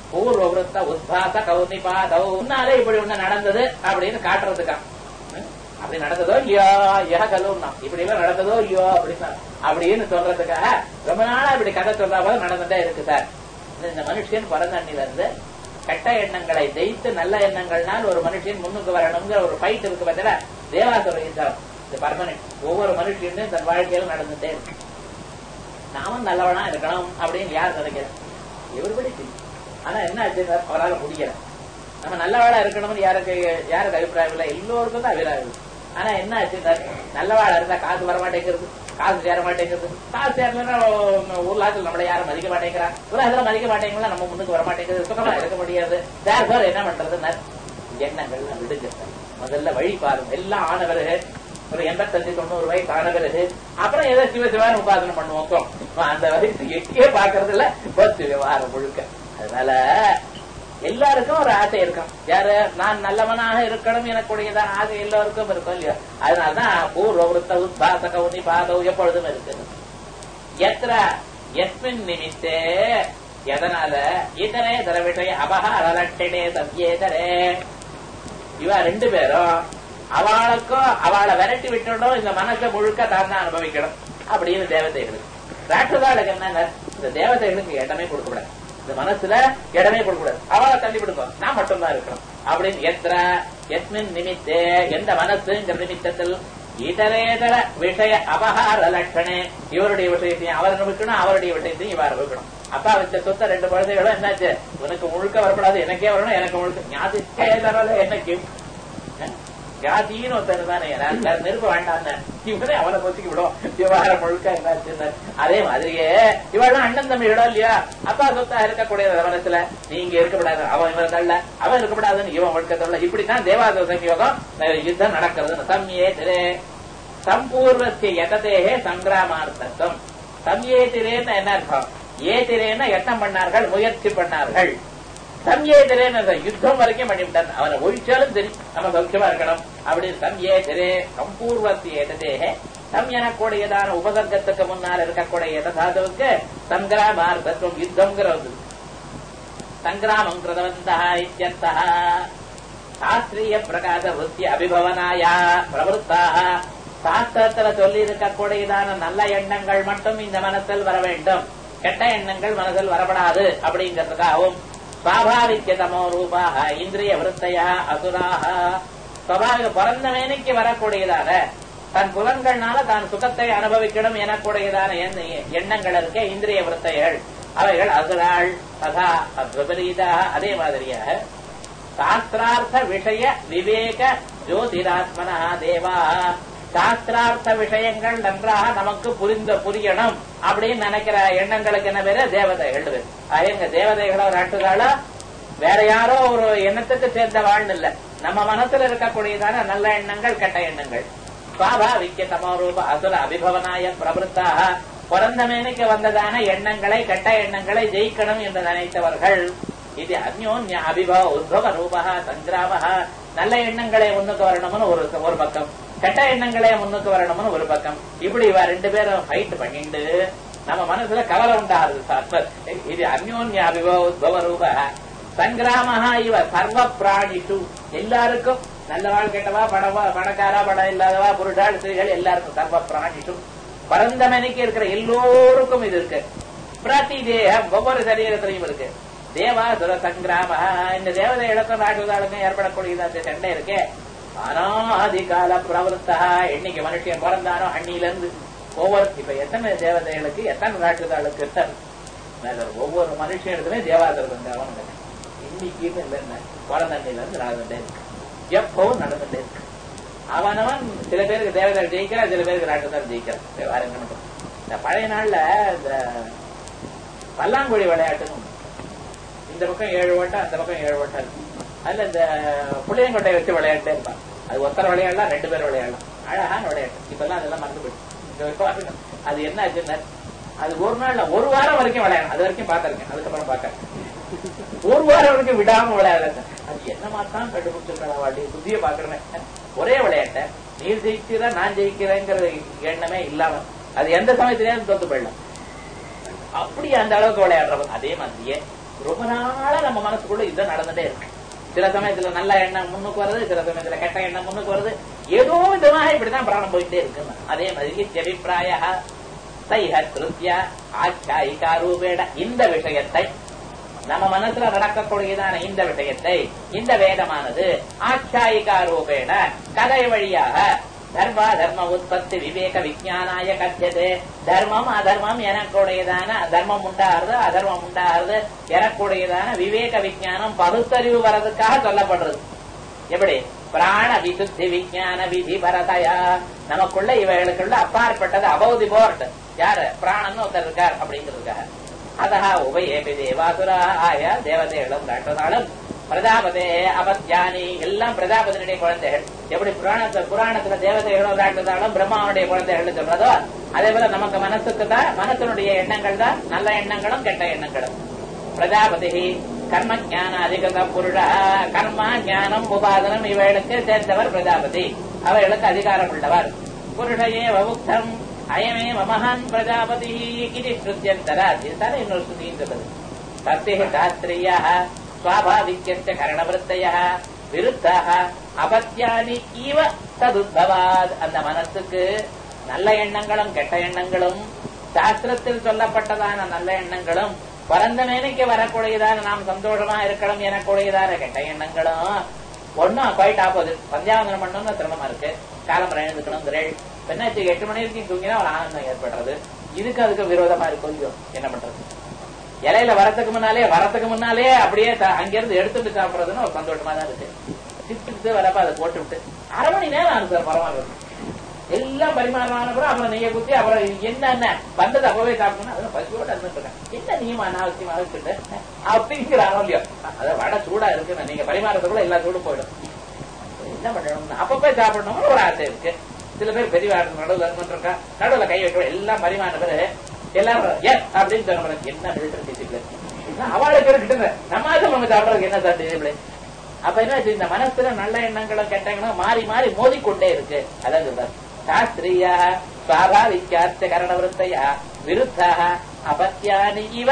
பூர்வ விருத்த உத்பாச கௌர்ணி பாதௌ முன்னாலே இப்படி ஒண்ணு நடந்தது அப்படின்னு காட்டுறதுக்கா ம்? அப்படி நடந்ததோ இல்லையோ யக கலூர்னா இப்படி எல்லாம் நடந்ததோ இல்லையோ அப்படின்னா அப்படின்னு சொல்றதுக்காக ரொம்ப நாளா இப்படி கதை சொல்ற போது நடந்துட்டே இருக்கு சார் இந்த மனுஷன் பிறந்தண்ணில இருந்து கெட்ட எண்ணங்களை ஜெயித்து நல்ல எண்ணங்கள்னால் ஒரு மனுஷன் முன்னுக்கு வரணுங்கிற ஒரு ஃபைட் இருக்கு பார்த்தா தேவாசுர யுத்தம் இது பர்மனன்ட் ஒவ்வொரு மனுஷனும் தன் வாழ்க்கையில நடந்துட்டே இருக்கு நாமும் நல்லவனா இருக்கணும் அப்படின்னு யார் நினைக்கிறேன் எவருபடி ஆனா என்ன ஆச்சு அவரால் முடியல நம்ம நல்லவாளா இருக்கணும்னு யாருக்கு யாருக்கு அபிப்பிராயம் இல்லை எல்லோருக்கும் தான் அபிப்பிராயம் இருக்கு. ஆனா என்ன ஆச்சு நல்லவாளா இருந்தா காசு வர மாட்டேங்கிறது காசு சேர மாட்டேங்கிறது காசு சேரலன்னா ஊர்லாத்தில் நம்மள யாரும் மதிக்க மாட்டேங்கிறா உலகத்துல மதிக்க மாட்டேங்களா நம்ம முன்னுக்கு வர மாட்டேங்குது சுகமா இருக்க முடியாது சார் சார் என்ன பண்றதுன்னா எண்ணங்கள்லாம் விடுங்க முதல்ல வழி பாருங்க எல்லாம் ஆன பிறகு ஒரு எண்பத்தஞ்சு தொண்ணூறு வயசு ஆன பிறகு அப்புறம் ஏதோ சிவ சிவான உபாசனை பண்ணுவோம் அந்த வயசு எட்டியே பாக்குறது இல்ல பத்து விவகாரம் முழுக்க அதனால எல்லாருக்கும் ஒரு ஆசை இருக்கும் யாரு நான் நல்லவனாக இருக்கணும் எனக்குடையதான் ஆசை எல்லாருக்கும் இருக்கும் இல்லையா அதனாலதான் பூர்வ விருத்த உத்பாச கவுனி பாதவ் எப்பொழுதும் இருக்கு எத்திர எஸ்மின் நிமித்தே எதனால இதரே தர விஷய அபகாரலட்டினே சத்யேதரே இவ ரெண்டு பேரும் அவளுக்கும் அவளை விரட்டி விட்டுடும் இந்த மனசை முழுக்க தான் தான் அனுபவிக்கணும் அப்படின்னு தேவதைகளுக்கு ராட்சதாளுக்கு என்ன இந்த தேவதைகளுக்கு இடமே கொடுக்கக்கூடாது இந்த மனசுல இடமே கொடுக்கக்கூடாது அவளை தள்ளி விடுங்க நான் மட்டும்தான் இருக்கணும் அப்படின்னு எத்திர எஸ்மின் நிமித்தே எந்த மனசுங்கிற நிமித்தத்தில் இதரேதர விஷய அபகார லட்சணே இவருடைய விஷயத்தையும் அவர் அனுபவிக்கணும் அவருடைய விஷயத்தையும் இவர் அனுபவிக்கணும் அப்பா வச்ச சொத்த ரெண்டு குழந்தைகளும் என்னாச்சு உனக்கு முழுக்க வரப்படாது எனக்கே வரணும் எனக்கு முழுக்க ஞாபகம் எனக்கு ஜாதின்னு ஒருத்தர் தானே நான் நெருப்ப வேண்டாம் இவனே அவனை பொத்திக்கு விடும் விவகாரம் முழுக்க என்னாச்சு அதே மாதிரியே இவெல்லாம் அண்ணன் தம்பி இடம் இல்லையா அப்பா சொத்தா இருக்கக்கூடிய மனசுல நீங்க இருக்கக்கூடாது அவன் இவன் தள்ள அவன் இருக்கக்கூடாதுன்னு இவன் முழுக்க தள்ள இப்படித்தான் தேவாத சங்கயோகம் யுத்தம் நடக்கிறது சம்யே திரே சம்பூர்வத்திய எததேகே சங்கிராமார்த்தம் சம்யே திரேன்னு என்ன அர்த்தம் ஏ திரேன்னா எத்தம் பண்ணார்கள் முயற்சி பண்ணார்கள் சம்யேதரேன்னு யுத்தம் வரைக்கும் பண்ணிவிட்டான் அவனை ஒழிச்சாலும் சரி நம்ம சௌக்கியமா இருக்கணும் அப்படின்னு சம்யேதரே சம்பூர்வத்தி ஏததேக சம் எனக்கூடியதான உபசர்க்கத்துக்கு முன்னால் இருக்கக்கூடிய தாதுவுக்கு சங்கிராமார்த்தத்துவம் யுத்தம்ங்கிற வந்து சங்கிராமம் கிருதவந்தா இத்தியர்த்தா சாஸ்திரிய பிரகாச விருத்தி அபிபவனாயா பிரவருத்தாக சாஸ்திரத்துல சொல்லி இருக்கக்கூடியதான நல்ல எண்ணங்கள் மட்டும் இந்த மனசில் வர வேண்டும் கெட்ட எண்ணங்கள் மனசில் வரப்படாது அப்படிங்கிறதுக்காகவும் சுவாபாவிக்க தமோ ரூபாக இந்திரிய விருத்தையா அசுராக சுவாபாவிக பிறந்த மேனிக்கு வரக்கூடியதான தன் புலன்கள்னால தான் சுகத்தை அனுபவிக்கணும் எனக்கூடியதான எண்ணங்கள் இருக்க இந்திரிய விருத்தைகள் அவைகள் அசுராள் ததா விபரீதாக அதே மாதிரியாக சாஸ்திரார்த்த விஷய விவேக ஜோதிராத்மனா தேவா சாஸ்திரார்த்த விஷயங்கள் நன்றாக நமக்கு புரிந்த புரியணும் அப்படின்னு நினைக்கிற எண்ணங்களுக்கு என்ன பேரு தேவதைகள் எங்க தேவதைகளோ ராட்டுகளோ வேற யாரோ ஒரு எண்ணத்துக்கு சேர்ந்த வாழ் இல்ல நம்ம மனசுல இருக்கக்கூடியதான நல்ல எண்ணங்கள் கெட்ட எண்ணங்கள் சுவாபாவிக்க தமோரூப அசுர அபிபவனாய பிரபுத்தாக பிறந்த மேனைக்கு வந்ததான எண்ணங்களை கெட்ட எண்ணங்களை ஜெயிக்கணும் என்று நினைத்தவர்கள் இது அந்யோன்ய அபிபவ உத்பவ ரூபா சங்கிராம நல்ல எண்ணங்களை முன்னுக்கு வரணும்னு ஒரு ஒரு பக்கம் கெட்ட எண்ணங்களே முன்னுக்கு வரணும்னு ஒரு பக்கம் இப்படி இவ ரெண்டு பேரும் ஃபைட் பண்ணிட்டு நம்ம மனசுல கவலை உண்டாகுது சார் இது அந்யோன்ய அபிபவ உத்பவ ரூப சங்கிராமஹா இவ சர்வ பிராணிஷு எல்லாருக்கும் நல்லவாள் கெட்டவா படவா பணக்காரா படம் இல்லாதவா புருஷாள் ஸ்திரீகள் எல்லாருக்கும் சர்வ பிராணிஷு பரந்த மணிக்கு இருக்கிற எல்லோருக்கும் இது இருக்கு பிரதி தேகம் ஒவ்வொரு சரீரத்திலையும் இருக்கு தேவாசுர சங்கிராம இந்த தேவதைகளுக்கும் ராட்சதாளுக்கும் ஏற்படக்கூடிய அந்த சண்டை இருக்கே அனாதி கால பிரவருத்தா என்னைக்கு மனுஷன் பிறந்தானோ அண்ணில இருந்து ஒவ்வொரு இப்ப எத்தனை தேவதைகளுக்கு எத்தனை ராட்சதாளுக்கு எத்தனை ஒவ்வொரு மனுஷனுக்குமே தேவாசுர சங்கிராமம் இன்னைக்கு இல்லைன்னு பிறந்தண்ணில இருந்து நடந்துட்டே இருக்கு எப்பவும் நடந்துட்டே இருக்கு அவனவன் சில பேருக்கு தேவதை ஜெயிக்கிறான் சில பேருக்கு ராட்சதால் ஜெயிக்கிறான் வேற என்ன இந்த பழைய நாள்ல இந்த பல்லாங்குழி விளையாட்டுன்னு இந்த பக்கம் ஏழு ஓட்டம் அந்த பக்கம் ஏழு ஓட்டம் இருக்கு அதுல இந்த புளியங்கொட்டை வச்சு விளையாட்டே இருப்பான் அது ஒத்தர விளையாடலாம் ரெண்டு பேர் விளையாடலாம் அழகான விளையாட்டு இப்பெல்லாம் அதெல்லாம் மறந்து போயிடுச்சு அது என்ன ஆச்சுன்னா அது ஒரு நாள்ல ஒரு வாரம் வரைக்கும் விளையாடணும் அது வரைக்கும் பாத்திருக்கேன் அதுக்கப்புறம் பார்க்க ஒரு வாரம் வரைக்கும் விடாம விளையாடுறது அது என்னமா தான் கண்டுபிடிச்சிருக்கா வாட்டி புதிய பாக்குறேன் ஒரே விளையாட்ட நீ ஜெயிக்கிற நான் ஜெயிக்கிறேங்கிற எண்ணமே இல்லாம அது எந்த சமயத்திலேயும் தோத்து போயிடலாம் அப்படி அந்த அளவுக்கு விளையாடுறவங்க அதே மாதிரியே ரொம்ப நாளா நம்ம மனசுக்குள்ள இது நடந்துட்டே இருக்கு சில சமயத்துல நல்ல எண்ணம் முன்னுக்கு வருது சில சமயத்துல கெட்ட எண்ணம் முன்னுக்கு வருது ஏதோ விதமாக இப்படிதான் பிராணம் போயிட்டே இருக்கு அதே மாதிரி செவிப்பிராய சைஹ கிருத்திய ஆச்சாயிகா ரூபேட இந்த விஷயத்தை நம்ம மனசுல நடக்கக்கூடியதான இந்த விஷயத்தை இந்த வேதமானது ஆச்சாயிகா ரூபேண கதை வழியாக தர்ம தர்ம உற்பத்தி விவேக விஜயானாய கத்தியது தர்மம் அதர்மம் எனக்குடையதான தர்மம் உண்டாகிறது அதர்மம் உண்டாகிறது எனக்குடையதான விவேக விஜயானம் பகுத்தறிவு வர்றதுக்காக சொல்லப்படுறது எப்படி பிராண விசுத்தி விஜயான விதி பரதயா நமக்குள்ள இவைகளுக்குள்ள அப்பாற்பட்டது அபௌதி போர்ட் யாரு பிராணன் ஒருத்தர் இருக்கார் அப்படிங்கிறதுக்காக அதா உபயேபி தேவாசுரா ஆய தேவதைகளும் ராட்டதாலும் பிரஜாபதே அபத்யானி எல்லாம் பிரஜாபதியுடைய குழந்தைகள் எப்படி புராணத்துல புராணத்துல தேவதைகளும் ராட்டதாலும் பிரம்மாவுடைய குழந்தைகள் சொல்றதோ அதே போல நமக்கு மனசுக்கு தான் மனசனுடைய எண்ணங்கள் தான் நல்ல எண்ணங்களும் கெட்ட எண்ணங்களும் பிரஜாபதி கர்ம ஞான அதிகத புருஷ கர்ம ஞானம் உபாதனம் இவைகளுக்கு சேர்ந்தவர் பிரஜாபதி அவைகளுக்கு அதிகாரம் உள்ளவர் புருஷயே வவுக்தம் அயமே மமஹான் பிரஜாபதி இது ஸ்ருத்தியந்தரா இதுதானே இன்னொரு ஸ்ருதின்றது சத்திய சாஸ்திரிய சுவாபாவிக்கிய கரணவருத்தைய விருத்தாக அபத்தியானி இவ ததுத்பவாத் அந்த மனசுக்கு நல்ல எண்ணங்களும் கெட்ட எண்ணங்களும் சாஸ்திரத்தில் சொல்லப்பட்டதான நல்ல எண்ணங்களும் பிறந்த மேனைக்கு வரக்கூடியதான நாம் சந்தோஷமா இருக்கணும் எனக்கூடியதான கெட்ட எண்ணங்களும் ஒன்னும் குவைட் ஆப்போசிட் சந்தியாவந்தனம் பண்ணணும்னு சிரமமா இருக்கு காலம் எழுந்துக்கணும் பெண்ணாச்சு எட்டு மணி வரைக்கும் தூங்கினா ஒரு ஆனந்தம் ஏற்படுறது இதுக்கு அதுக்கு விரோதமா இருக்கும் இல்லையோ என்ன பண்றது இலையில வரத்துக்கு முன்னாலே வரத்துக்கு முன்னாலே அப்படியே அங்கிருந்து எடுத்துட்டு சாப்பிடுறதுன்னு ஒரு சந்தோஷமா தான் இருக்கு சிப்ட்டு வரப்ப அதை போட்டு விட்டு அரை மணி நேரம் ஆகும் சார் பரவாயில்ல எல்லாம் பரிமாறமான அப்புறம் அப்புறம் நெய்ய குத்தி அப்புறம் என்னென்ன வந்தது அப்பவே சாப்பிடணும் அதெல்லாம் பசியோட இருந்துட்டு என்ன நீமா அனாவசியமா வச்சுட்டு அப்படிங்கிற இல்லையோ அத வடை சூடா இருக்கு நீங்க பரிமாறதுக்குள்ள எல்லா சூடும் போயிடும் என்ன பண்ணணும் அப்பப்ப சாப்பிடணும்னு ஒரு ஆசை இருக்கு சில பேர் பெரிய நடுவில் இருந்துருக்கா நடுவில் கை வைக்க எல்லாம் பரிமாற பேரு எல்லாரும் எஸ் அப்படின்னு சொல்ல என்ன மிலிட்டரி டிசிப்ளின் அவளுக்கு இருக்குங்க நம்ம நம்ம சாப்பிடறதுக்கு என்ன சார் டிசிப்ளின் அப்ப என்ன இந்த மனசுல நல்ல எண்ணங்களும் கெட்ட எண்ணங்களும் மாறி மாறி மோதிக்கொண்டே இருக்கு அதான் சொல்றாரு சாஸ்திரிய சுவாபாவிக்கார்த்த கரணவருத்தையா விருத்தாக அபத்தியானி இவ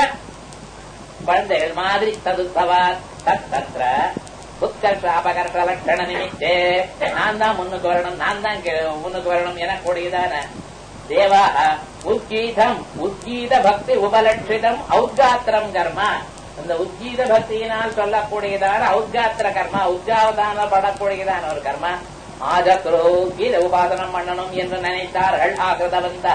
குழந்தைகள் மாதிரி ததுபவா தத்திர உத்கர்ஷ அபகர்ஷ லட்சண நிமித்தே நான் தான் முன்னுக்கு வரணும் நான் தான் முன்னுக்கு வரணும் எனக்கூடியதான தேவா உத்கீதம் உத்கீத பக்தி உபலட்சிதம் ஔத்காத்திரம் கர்மா இந்த உத்கீத பக்தியினால் சொல்லக்கூடியதான ஔத்காத்திர கர்மா உத்காவதான படக்கூடியதான ஒரு கர்மா ஆஜக்ரோ கீத உபாசனம் பண்ணணும் என்று நினைத்தார்கள் ஆகிருதவந்த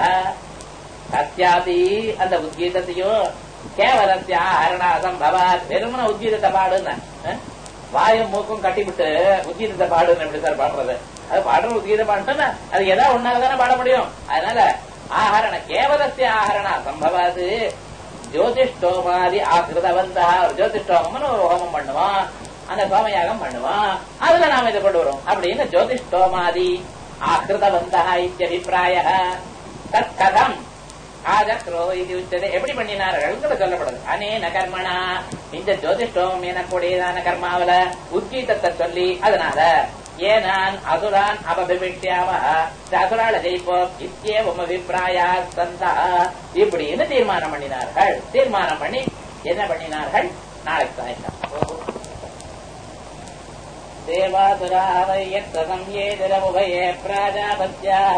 சத்யாதி அந்த உத்கீதத்தையும் கேவலத்திய ஆரணா சம்பவாத் வெறுமன உத்கீதத்தை பாடுன்னு வாயும் மூக்கும் கட்டிவிட்டு உத்கீதத்தை பாடுன்னு எப்படி சார் பாடுறது அது பாடுற உத்கீத பாடுனா அது ஏதாவது ஒன்னால தானே பாட முடியும் அதனால ஆஹரண கேவலத்திய ஆஹரணா சம்பவாது ஜோதிஷ்டோமாதி ஆகிருதவந்தா ஒரு ஜோதிஷ்டோமம்னு ஒரு ஹோமம் பண்ணுவான் அந்த சோமயாகம் பண்ணுவான் அதுல நாம இதை கொண்டு வரோம் அப்படின்னு ஜோதிஷ்டோமாதி ஆகிருதவந்தா இத்தியபிப்பிராய தத் கதம் ஆஜக்ரோ இது உச்சது எப்படி பண்ணினார்கள் சொல்லப்படுது அனேன கர்மனா இந்த ஜோதிஷ்டோமம் எனக்கூடியதான கர்மாவில உத்கீதத்தை சொல்லி அதனால ஏனான் அசுரான் அபபிவிஷ்யாம அசுரால ஜெயிப்போம் இத்தியேவம் அபிப்பிராயா சந்தா இப்படின்னு தீர்மானம் பண்ணினார்கள் தீர்மானம் பண்ணி என்ன பண்ணினார்கள் நாளைக்கு சாயங்காலம் தேவாசுராவையத்தம் ஏதிரமுபயே பிராஜாபத்யாः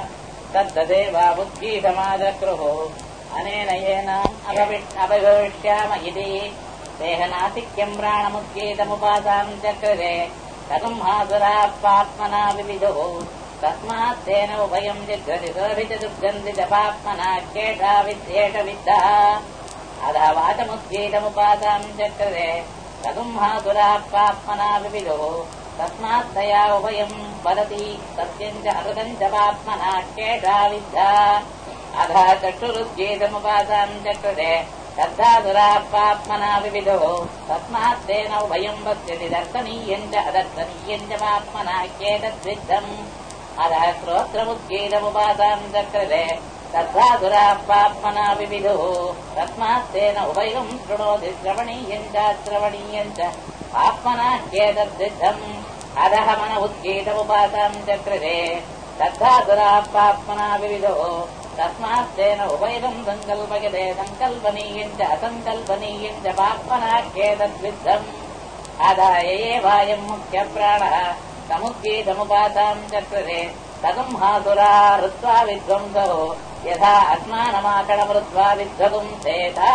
तद्देवाबुद्धीसमाजक्रुः अनेन येनाम् अभविष्याम इति देहनासिक्यम् प्राणमुद्गीतमुपासाम् चक्रे कथम् हासुराः पात्मना विविदुः तस्मात् तेन उभयम् जिघ्रति सोऽभि च दुर्गन्धि च पात्मना केषा विद्येष विद्धः अधः वाचमुद्गीतमुपासाम् चक्रे कथम् हासुराः पात्मना विविदुः तस्मात् तया उभयम् वदति सत्यम् च अकृतम् च पात्मना केषा विद्धा अधः चक्षुरुद्गीतमुपासाम् चक्रुते श्रद्धासुराः पात्मना विविधुः तस्मात् तेन उभयम् पश्यति दर्शनीयम् च अदर्शनीयम् च पात्मना केतद्विद्धम् अधः श्रोत्रमुद्गीतमुपासाम् चक्रुते श्रद्धासुराः पात्मना विविधुः तस्मात् तेन उभयम् शृणोति श्रवणीयम् च श्रवणीयम् च पाप्मना केतद्विद्धम् अधः मन उद्गीतमुपासाम् चक्रे तद्धासुराः पाप्मना विविधो तस्मात्तेन उभयदम् सङ्कल्पयते सङ्कल्पनीयम् च असङ्कल्पनीयम् च पाप्मनाख्येतद्विद्धम् आदाय एवायम् मुख्यप्राणः समुद्गीतमुपासाम् चक्रे तदम् हासुरा हृत्वा विध्वंसो यथा अस्मानमाकणमृत्वा विध्वगुम् சேதா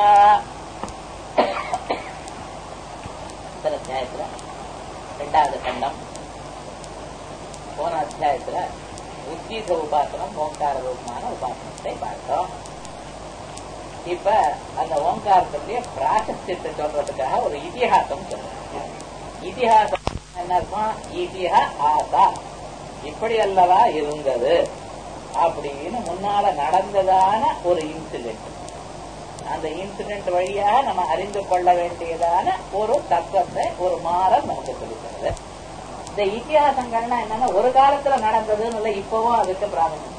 அத்தியாயத்துல ரெண்டாவது கண்டம் போன அத்தியாயத்துல உத்கீத உபாசனம் ஓங்கார ரூபமான உபாசனத்தை பார்த்தோம் இப்ப அந்த ஓங்காரத்துடைய பிராசஸ்தியத்தை சொல்றதுக்காக ஒரு இதிகாசம் சொல்றேன் இதிகாசம் என்ன இருக்கும் இதிஹ ஆசா இப்படி அல்லவா இருந்தது அப்படின்னு முன்னால நடந்ததான ஒரு இன்சிடென்ட் அந்த இன்சிடென்ட் வழியாக நம்ம அறிந்து கொள்ள வேண்டியதான ஒரு தத்துவத்தை ஒரு மாறல் நமக்கு சொல்லித்தருது இந்த இத்தியாசங்கள்னா என்னன்னா ஒரு காலத்துல நடந்ததுன்னு இல்லை இப்பவும் அதுக்கு பிராமணியம்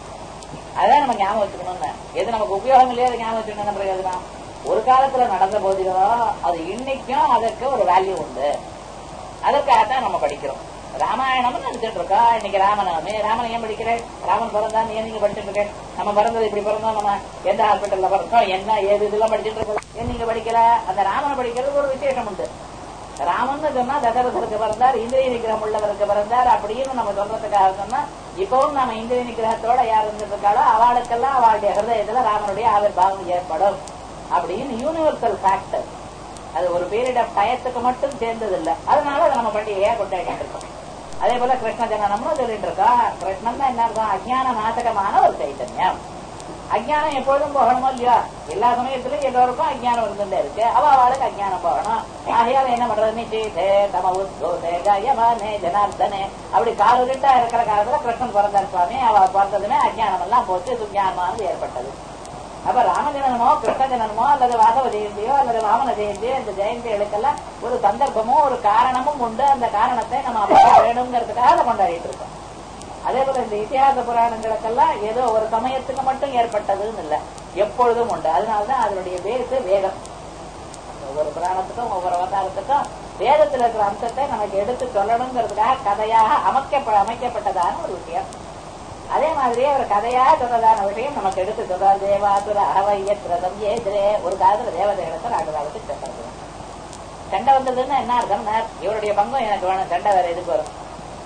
அதான் நம்ம ஞாபகம் வச்சுக்கணும்னு எது நமக்கு உபயோகம் இல்லையோ அதை ஞாபகம் வச்சுக்கணும் என்ன பிரயோஜனம் ஒரு காலத்துல நடந்த போதிலும் அது இன்னைக்கும் அதற்கு ஒரு வேல்யூ உண்டு அதற்காகத்தான் நம்ம படிக்கிறோம் ராமாயணம்னு நினைச்சிட்டு இருக்கா இன்னைக்கு ராமநவமி ராமன் ஏன் படிக்கிறேன் ராமன் பிறந்தான் ஏன் நீங்க படிச்சுட்டு இருக்கேன் நம்ம பிறந்தது இப்படி பிறந்தோம் நம்ம எந்த ஹாஸ்பிட்டல்ல பிறந்தோம் என்ன ஏது இதெல்லாம் படிச்சுட்டு இருக்கோம் ஏன் நீங்க படிக்கல அந்த ராமனை படிக்கிறது ஒரு விசேஷம் உண்டு ராமன் சொன்னா தசரதருக்கு பிறந்தார் இந்திரிய நிகிரகம் உள்ளவருக்கு பிறந்தார் அப்படின்னு நம்ம சொல்றதுக்காக சொன்னா இப்பவும் நம்ம இந்திரிய நிகிரகத்தோட யார் இருந்துட்டு இருக்காளோ அவளுக்கெல்லாம் அவளுடைய ஹிருதயத்துல ராமனுடைய ஆவிர்வாவம் ஏற்படும் அப்படின்னு யூனிவர்சல் ஃபேக்டர் அது ஒரு பீரியட் ஆஃப் டயத்துக்கு மட்டும் சேர்ந்தது இல்ல அதனால அதை நம்ம பண்டிகையா கொண்டாடிட்டு இருக்கோம் அதே போல கிருஷ்ண ஜனனம்னு சொல்லிட்டு இருக்கோம் கிருஷ்ணன் தான் என்ன இருக்கும் அஜ்ஞான நாசகமான ஒரு சைத்தன்யம் அஜ்ஞானம் எப்பொழுதும் போகணுமோ இல்லையா எல்லா சமயத்திலும் எல்லோருக்கும் அஜ்ஞானம் இருந்துட்டே இருக்கு அவ அவளுக்கு அஜ்ஞானம் போகணும் ஆகையால என்ன பண்றது நிச்சயத்தே தம உத்கோதே ஜயமானே ஜனார்தனே அப்படி காலுரிட்டா இருக்கிற காலத்துல கிருஷ்ணன் பிறந்தார் சுவாமி அவ பிறந்ததுமே அஜ்ஞானம் எல்லாம் போச்சு சுஜானமானது ஏற்பட்டது அப்ப ராமஜனனமோ கிருஷ்ண ஜனனமோ அல்லது வாசவ ஜெயந்தியோ அல்லது வாமன ஜெயந்தியோ இந்த ஜெயந்திகளுக்கெல்லாம் ஒரு சந்தர்ப்பமோ ஒரு காரணமும் உண்டு அந்த காரணத்தை நம்ம அப்பா வேணுங்கிறதுக்காக அதை கொண்டாடிட்டு இருக்கோம் அதே போல இந்த இதிகாச புராணங்களுக்கெல்லாம் ஏதோ ஒரு சமயத்துக்கு மட்டும் ஏற்பட்டதுன்னு இல்ல எப்பொழுதும் உண்டு அதனாலதான் அதனுடைய பேசு வேதம் ஒவ்வொரு புராணத்துக்கும் ஒவ்வொரு அவதாரத்துக்கும் வேதத்தில் இருக்கிற அம்சத்தை நமக்கு எடுத்து சொல்லணுங்கிறதுக்காக கதையாக அமைக்க அமைக்கப்பட்டதான ஒரு விஷயம் அதே மாதிரியே ஒரு கதையா சொன்னதான விஷயம் நமக்கு எடுத்து சொல்றார் தேவாசுர அவையத்ரதம் ஏதிரே ஒரு காலத்துல தேவதைகளுக்கு ராஜராவுக்கு சண்டை வந்தது சண்டை வந்ததுன்னு என்ன அர்த்தம்னா இவருடைய பங்கும் எனக்கு வேணும் சண்டை வேற எதுக்கு வரும்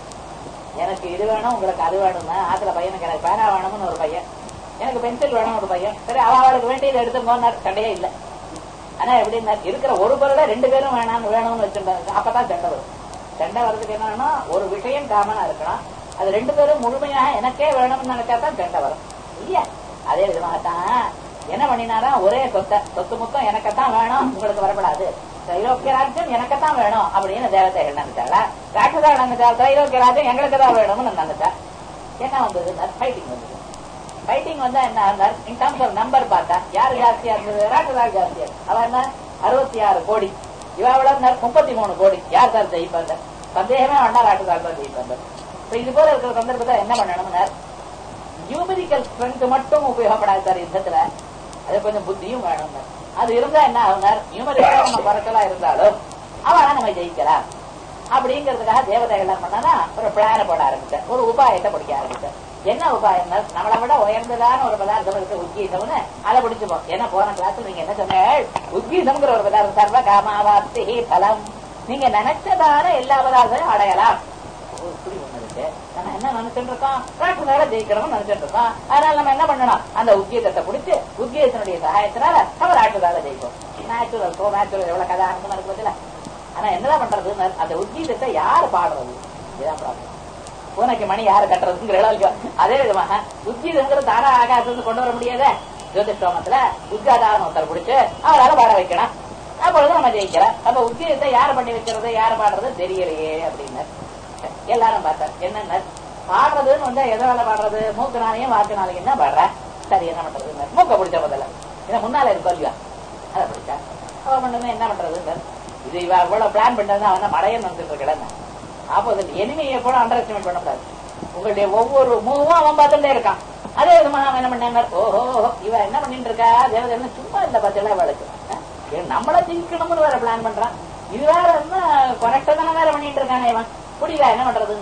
எனக்கு இது வேணும் உங்களுக்கு அது வேணும்னா ஆத்துல பையனுக்கு எனக்கு பேனா வேணும்னு ஒரு பையன் எனக்கு பென்சில் வேணும் ஒரு பையன் சரி அவளுக்கு வேண்டியது எடுத்து போனார் சண்டையே இல்லை ஆனா எப்படின்னா இருக்கிற ஒரு பொருளை ரெண்டு பேரும் வேணாம்னு வேணும்னு வச்சுட்டாங்க அப்பதான் சண்டை வரும் சண்டை வர்றதுக்கு என்னன்னா ஒரு விஷயம் காமனா இருக்கணும் அது ரெண்டு பேரும் முழுமையாக எனக்கே வேணும்னு நினைச்சா தான் சண்டை வரும் இல்லையா அதே விதமாகத்தான் என்ன பண்ணினாரா ஒரே சொத்தை சொத்து மொத்தம் எனக்குத்தான் வேணும் உங்களுக்கு வரப்படாது தைரோக்கிய ராஜ்யம் எனக்குத்தான் வேணும் அப்படின்னு தேவதைகள் நினைச்சாளா ராட்சதா நினைச்சா தைரோக்கிய ராஜ்யம் எங்களுக்கு தான் வேணும்னு நினைச்சா என்ன வந்தது ஃபைட்டிங் வந்தது ஃபைட்டிங் வந்தா என்ன இன் டர்ம்ஸ் ஆஃப் நம்பர் பார்த்தா யாரு ஜாஸ்தியா இருந்தது ராட்சதா ஜாஸ்தியா அவ என்ன அறுபத்தி ஆறு கோடி இவாவிட முப்பத்தி மூணு கோடி யார் சார் ஜெயிப்பாங்க சந்தேகமே வேண்டாம் ராட்சதா தான் ஜெயிப்பாங்க இது போல இருக்கிற சந்தர்ப்பத்தை என்ன பண்ணணும்னா நியூமெரிக்கல் ஸ்ட்ரென்த் மட்டும் உபயோகப்படாது சார் யுத்தத்துல அது கொஞ்சம் புத்தியும் வேணும் அது இருந்தா என்ன ஆகுனார் நியூமெரிக்கலா நம்ம குறைச்சலா இருந்தாலும் அவனா நம்ம ஜெயிக்கலாம் அப்படிங்கிறதுக்காக தேவதைகள் என்ன பண்ணா ஒரு பிளான போட ஆரம்பிச்சார் ஒரு உபாயத்தை படிக்க ஆரம்பிச்சார் என்ன உபாயம் நம்மளை விட உயர்ந்ததான ஒரு பதார்த்தம் இருக்கு உத்கீதம்னு அதை பிடிச்சுப்போம் ஏன்னா போன கிளாஸ்ல நீங்க என்ன சொன்னீங்க உத்கீதம்ங்கிற ஒரு பதார்த்தம் சர்வ காமாவாப்தி பலம் நீங்க நினைச்சதான எல்லா பதார்த்தமும் அடையலாம் இப்படி ஒண்ணு இருக்கு நம்ம என்ன நினைச்சுட்டு இருக்கோம் ராட்சசால ஜெயிக்கிறோம் நினைச்சிட்டு இருக்கோம் அதனால நம்ம என்ன பண்ணணும் அந்த உத்கீதத்தை பிடிச்சு உத்கீதத்தினுடைய சகாயத்தினால நம்ம ராட்சசால ஜெயிப்போம் நேச்சுரல் ப்ரோ நேச்சுரல் எவ்வளவு கதை ஆரம்பமா இருக்கு பதில ஆனா என்னதான் பண்றது அந்த உத்கீதத்தை யார் பாடுறது இதுதான் ப்ராப்ளம் பூனைக்கு மணி யாரு கட்டுறதுங்கிற இடம் அதே விதமாக உத்கீதங்கிறது தாரா ஆகாசத்து கொண்டு வர முடியாத ஜோதிஷ்டோமத்துல உத்காதாரம் ஒருத்தர் பிடிச்சு அவரால் பாட வைக்கணும் அப்பொழுது நம்ம ஜெயிக்கிறோம் அப்ப உத்கீதத்தை யார் பண்ணி வைக்கிறது யார் பாடுறது தெரியலையே அப்படின்னு எல்லாரும் பார்த்தார் என்னென்ன பாடுறதுன்னு வந்தா எதனால பாடுறது மூக்குனாலையும் வாக்குனாலையும் தான் பாடுற சரி என்ன பண்றது மூக்க பிடிச்ச முதல்ல இதை முன்னால இருக்கும் இல்லையா அதை பிடிச்சா அவன் பண்ணுமே என்ன பண்றது இது இவ இவ்வளவு பிளான் பண்ணது அவன் மழையன் வந்துட்டு இருக்கல ஆப்போசிட் எனிமையை கூட அண்டர் எஸ்டிமேட் பண்ணக்கூடாது உங்களுடைய ஒவ்வொரு மூவும் அவன் பார்த்துட்டே இருக்கான் அதே விதமா அவன் என்ன பண்ணாங்க ஓஹோ இவ என்ன பண்ணிட்டு இருக்கா தேவதை சும்மா இல்ல பார்த்தல இவளுக்கு நம்மள ஜெயிக்கணும்னு வேற பிளான் பண்றான் இது வேற என்ன கொனெக்ட் தானே வேற பண்ணிட்டு இருக்கானே இவன் புரியல என்ன பண்றதுன்னு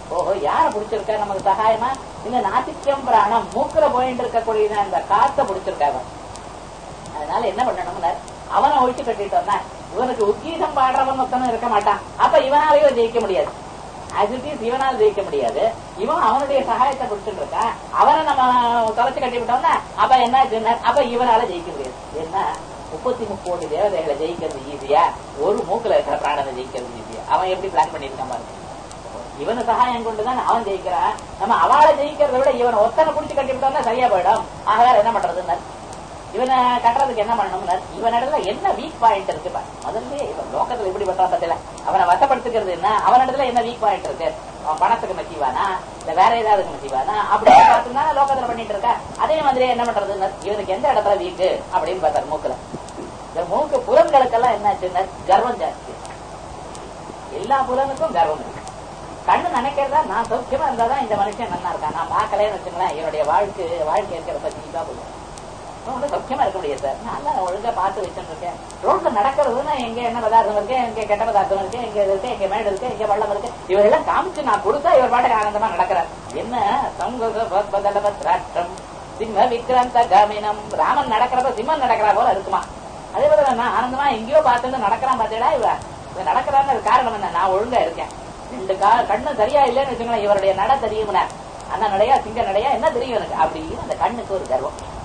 ஓஹோ யார பிடிச்சிருக்கா நமக்கு சகாயமா இந்த நாசிக்கம் பிராணம் மூக்குல போயிட்டு இருக்கக்கூடிய அந்த காத்த பிடிச்சிருக்காங்க அதனால என்ன பண்ணணும்னா அவனை ஒழிச்சு கட்டிட்டோம்னா இவனுக்கு உத்கீதம் பாடுறவன் மொத்தமும் இருக்க மாட்டான் அப்ப இவனாலேயும் ஜெயிக்க முடியாது as it is இவனால் ஜெயிக்க முடியாது இவன் அவனுடைய சகாயத்தை கொடுத்துட்டு இருக்கான் அவனை நம்ம தொலைச்சு கட்டி விட்டோம்னா அப்ப என்ன ஆச்சுன்னா, அப்ப இவனால ஜெயிக்க முடியாது என்ன முப்பத்தி முக்கோடி தேவதைகளை ஜெயிக்கிறது ஈஸியா ஒரு மூக்குல இருக்கிற பிராணனை ஜெயிக்கிறது ஈஸியா அவன் எப்படி பிளான் பண்ணிருக்கான் பாருங்க இவனு சகாயம் கொண்டுதான் அவன் ஜெயிக்கிறான் நம்ம அவளை ஜெயிக்கிறத விட இவனை ஒத்தனை புடிச்சு கட்டி விட்டோம்னா சரியா போயிடும் ஆக என்ன பண்றதுன்னு இவனை கட்டுறதுக்கு என்ன பண்ணணும்னா இவனிடத்துல என்ன வீக் பாயிண்ட் இருக்கு பாரு. முதல்ல இவன் லோகத்துல இப்படி பண்றான் பத்தில அவனை வசப்படுத்துக்கிறது என்ன அவனிடத்துல என்ன வீக் பாயிண்ட் இருக்கு அவன் பணத்துக்கு மச்சிவானா இல்ல வேற ஏதாவது மச்சிவானா அப்படின்னு பார்த்துனா லோகத்துல பண்ணிட்டு இருக்க அதே மாதிரி என்ன பண்றதுன்னு இவனுக்கு எந்த இடத்துல வீக்கு அப்படின்னு பார்த்தாரு மூக்குல இந்த மூக்கு புலன்களுக்கெல்லாம் என்னாச்சுன்னா கர்வம் ஜாஸ்தி எல்லா புலனுக்கும் கர்வம் இருக்கு கண்ணு நினைக்கிறதா நான் சௌக்கியமா இருந்தாதான் இந்த மனுஷன் நல்லா இருக்கான் நான் பார்க்கலன்னு வச்சுங்களேன் என்னுடைய வாழ்க்கை வாழ்க்கை இருக்கிற பத்தி தான் போதும் ரொம்ப சௌக்கியமா இருக்க முடியாது சார் நான் தான் ஒழுங்கா பார்த்து வச்சுட்டு இருக்கேன் ரோட்ல நடக்கிறதுன்னா எங்க என்ன பதார்த்தம் இருக்கு எங்க கெட்ட பதார்த்தம் இருக்கு எங்க இது இருக்கு எங்க மேடு இருக்கு எங்க வெள்ளம் இருக்கு இவரெல்லாம் காமிச்சு நான் கொடுத்தா இவர் பாட்டுக்கு ஆனந்தமா நடக்கிறார் என்ன சங்கோபத்ராட்டம் சிம்ம விக்ராந்த காமினம் ராமன் நடக்கிறப்ப சிம்மன் நடக்கிறா போல இருக்குமா அதே போல நான் ஆனந்தமா எங்கேயோ பார்த்துட்டு நடக்கிறான் பார்த்தேடா இவ இவன் நடக்கிறான்னு காரணம் என்ன நான் ஒழுங்கா இருக்கேன் ரெண்டு கா கண்ணு சரியா இல்லைன்னு வச்சுக்கோங்களேன் இவருடைய நட தெரியும்னா அந்த நடையா சிங்க நடையா என்ன தெரியும் எனக்கு அப்படின்னு அந்த கண்ணுக்கு ஒரு கர்வம்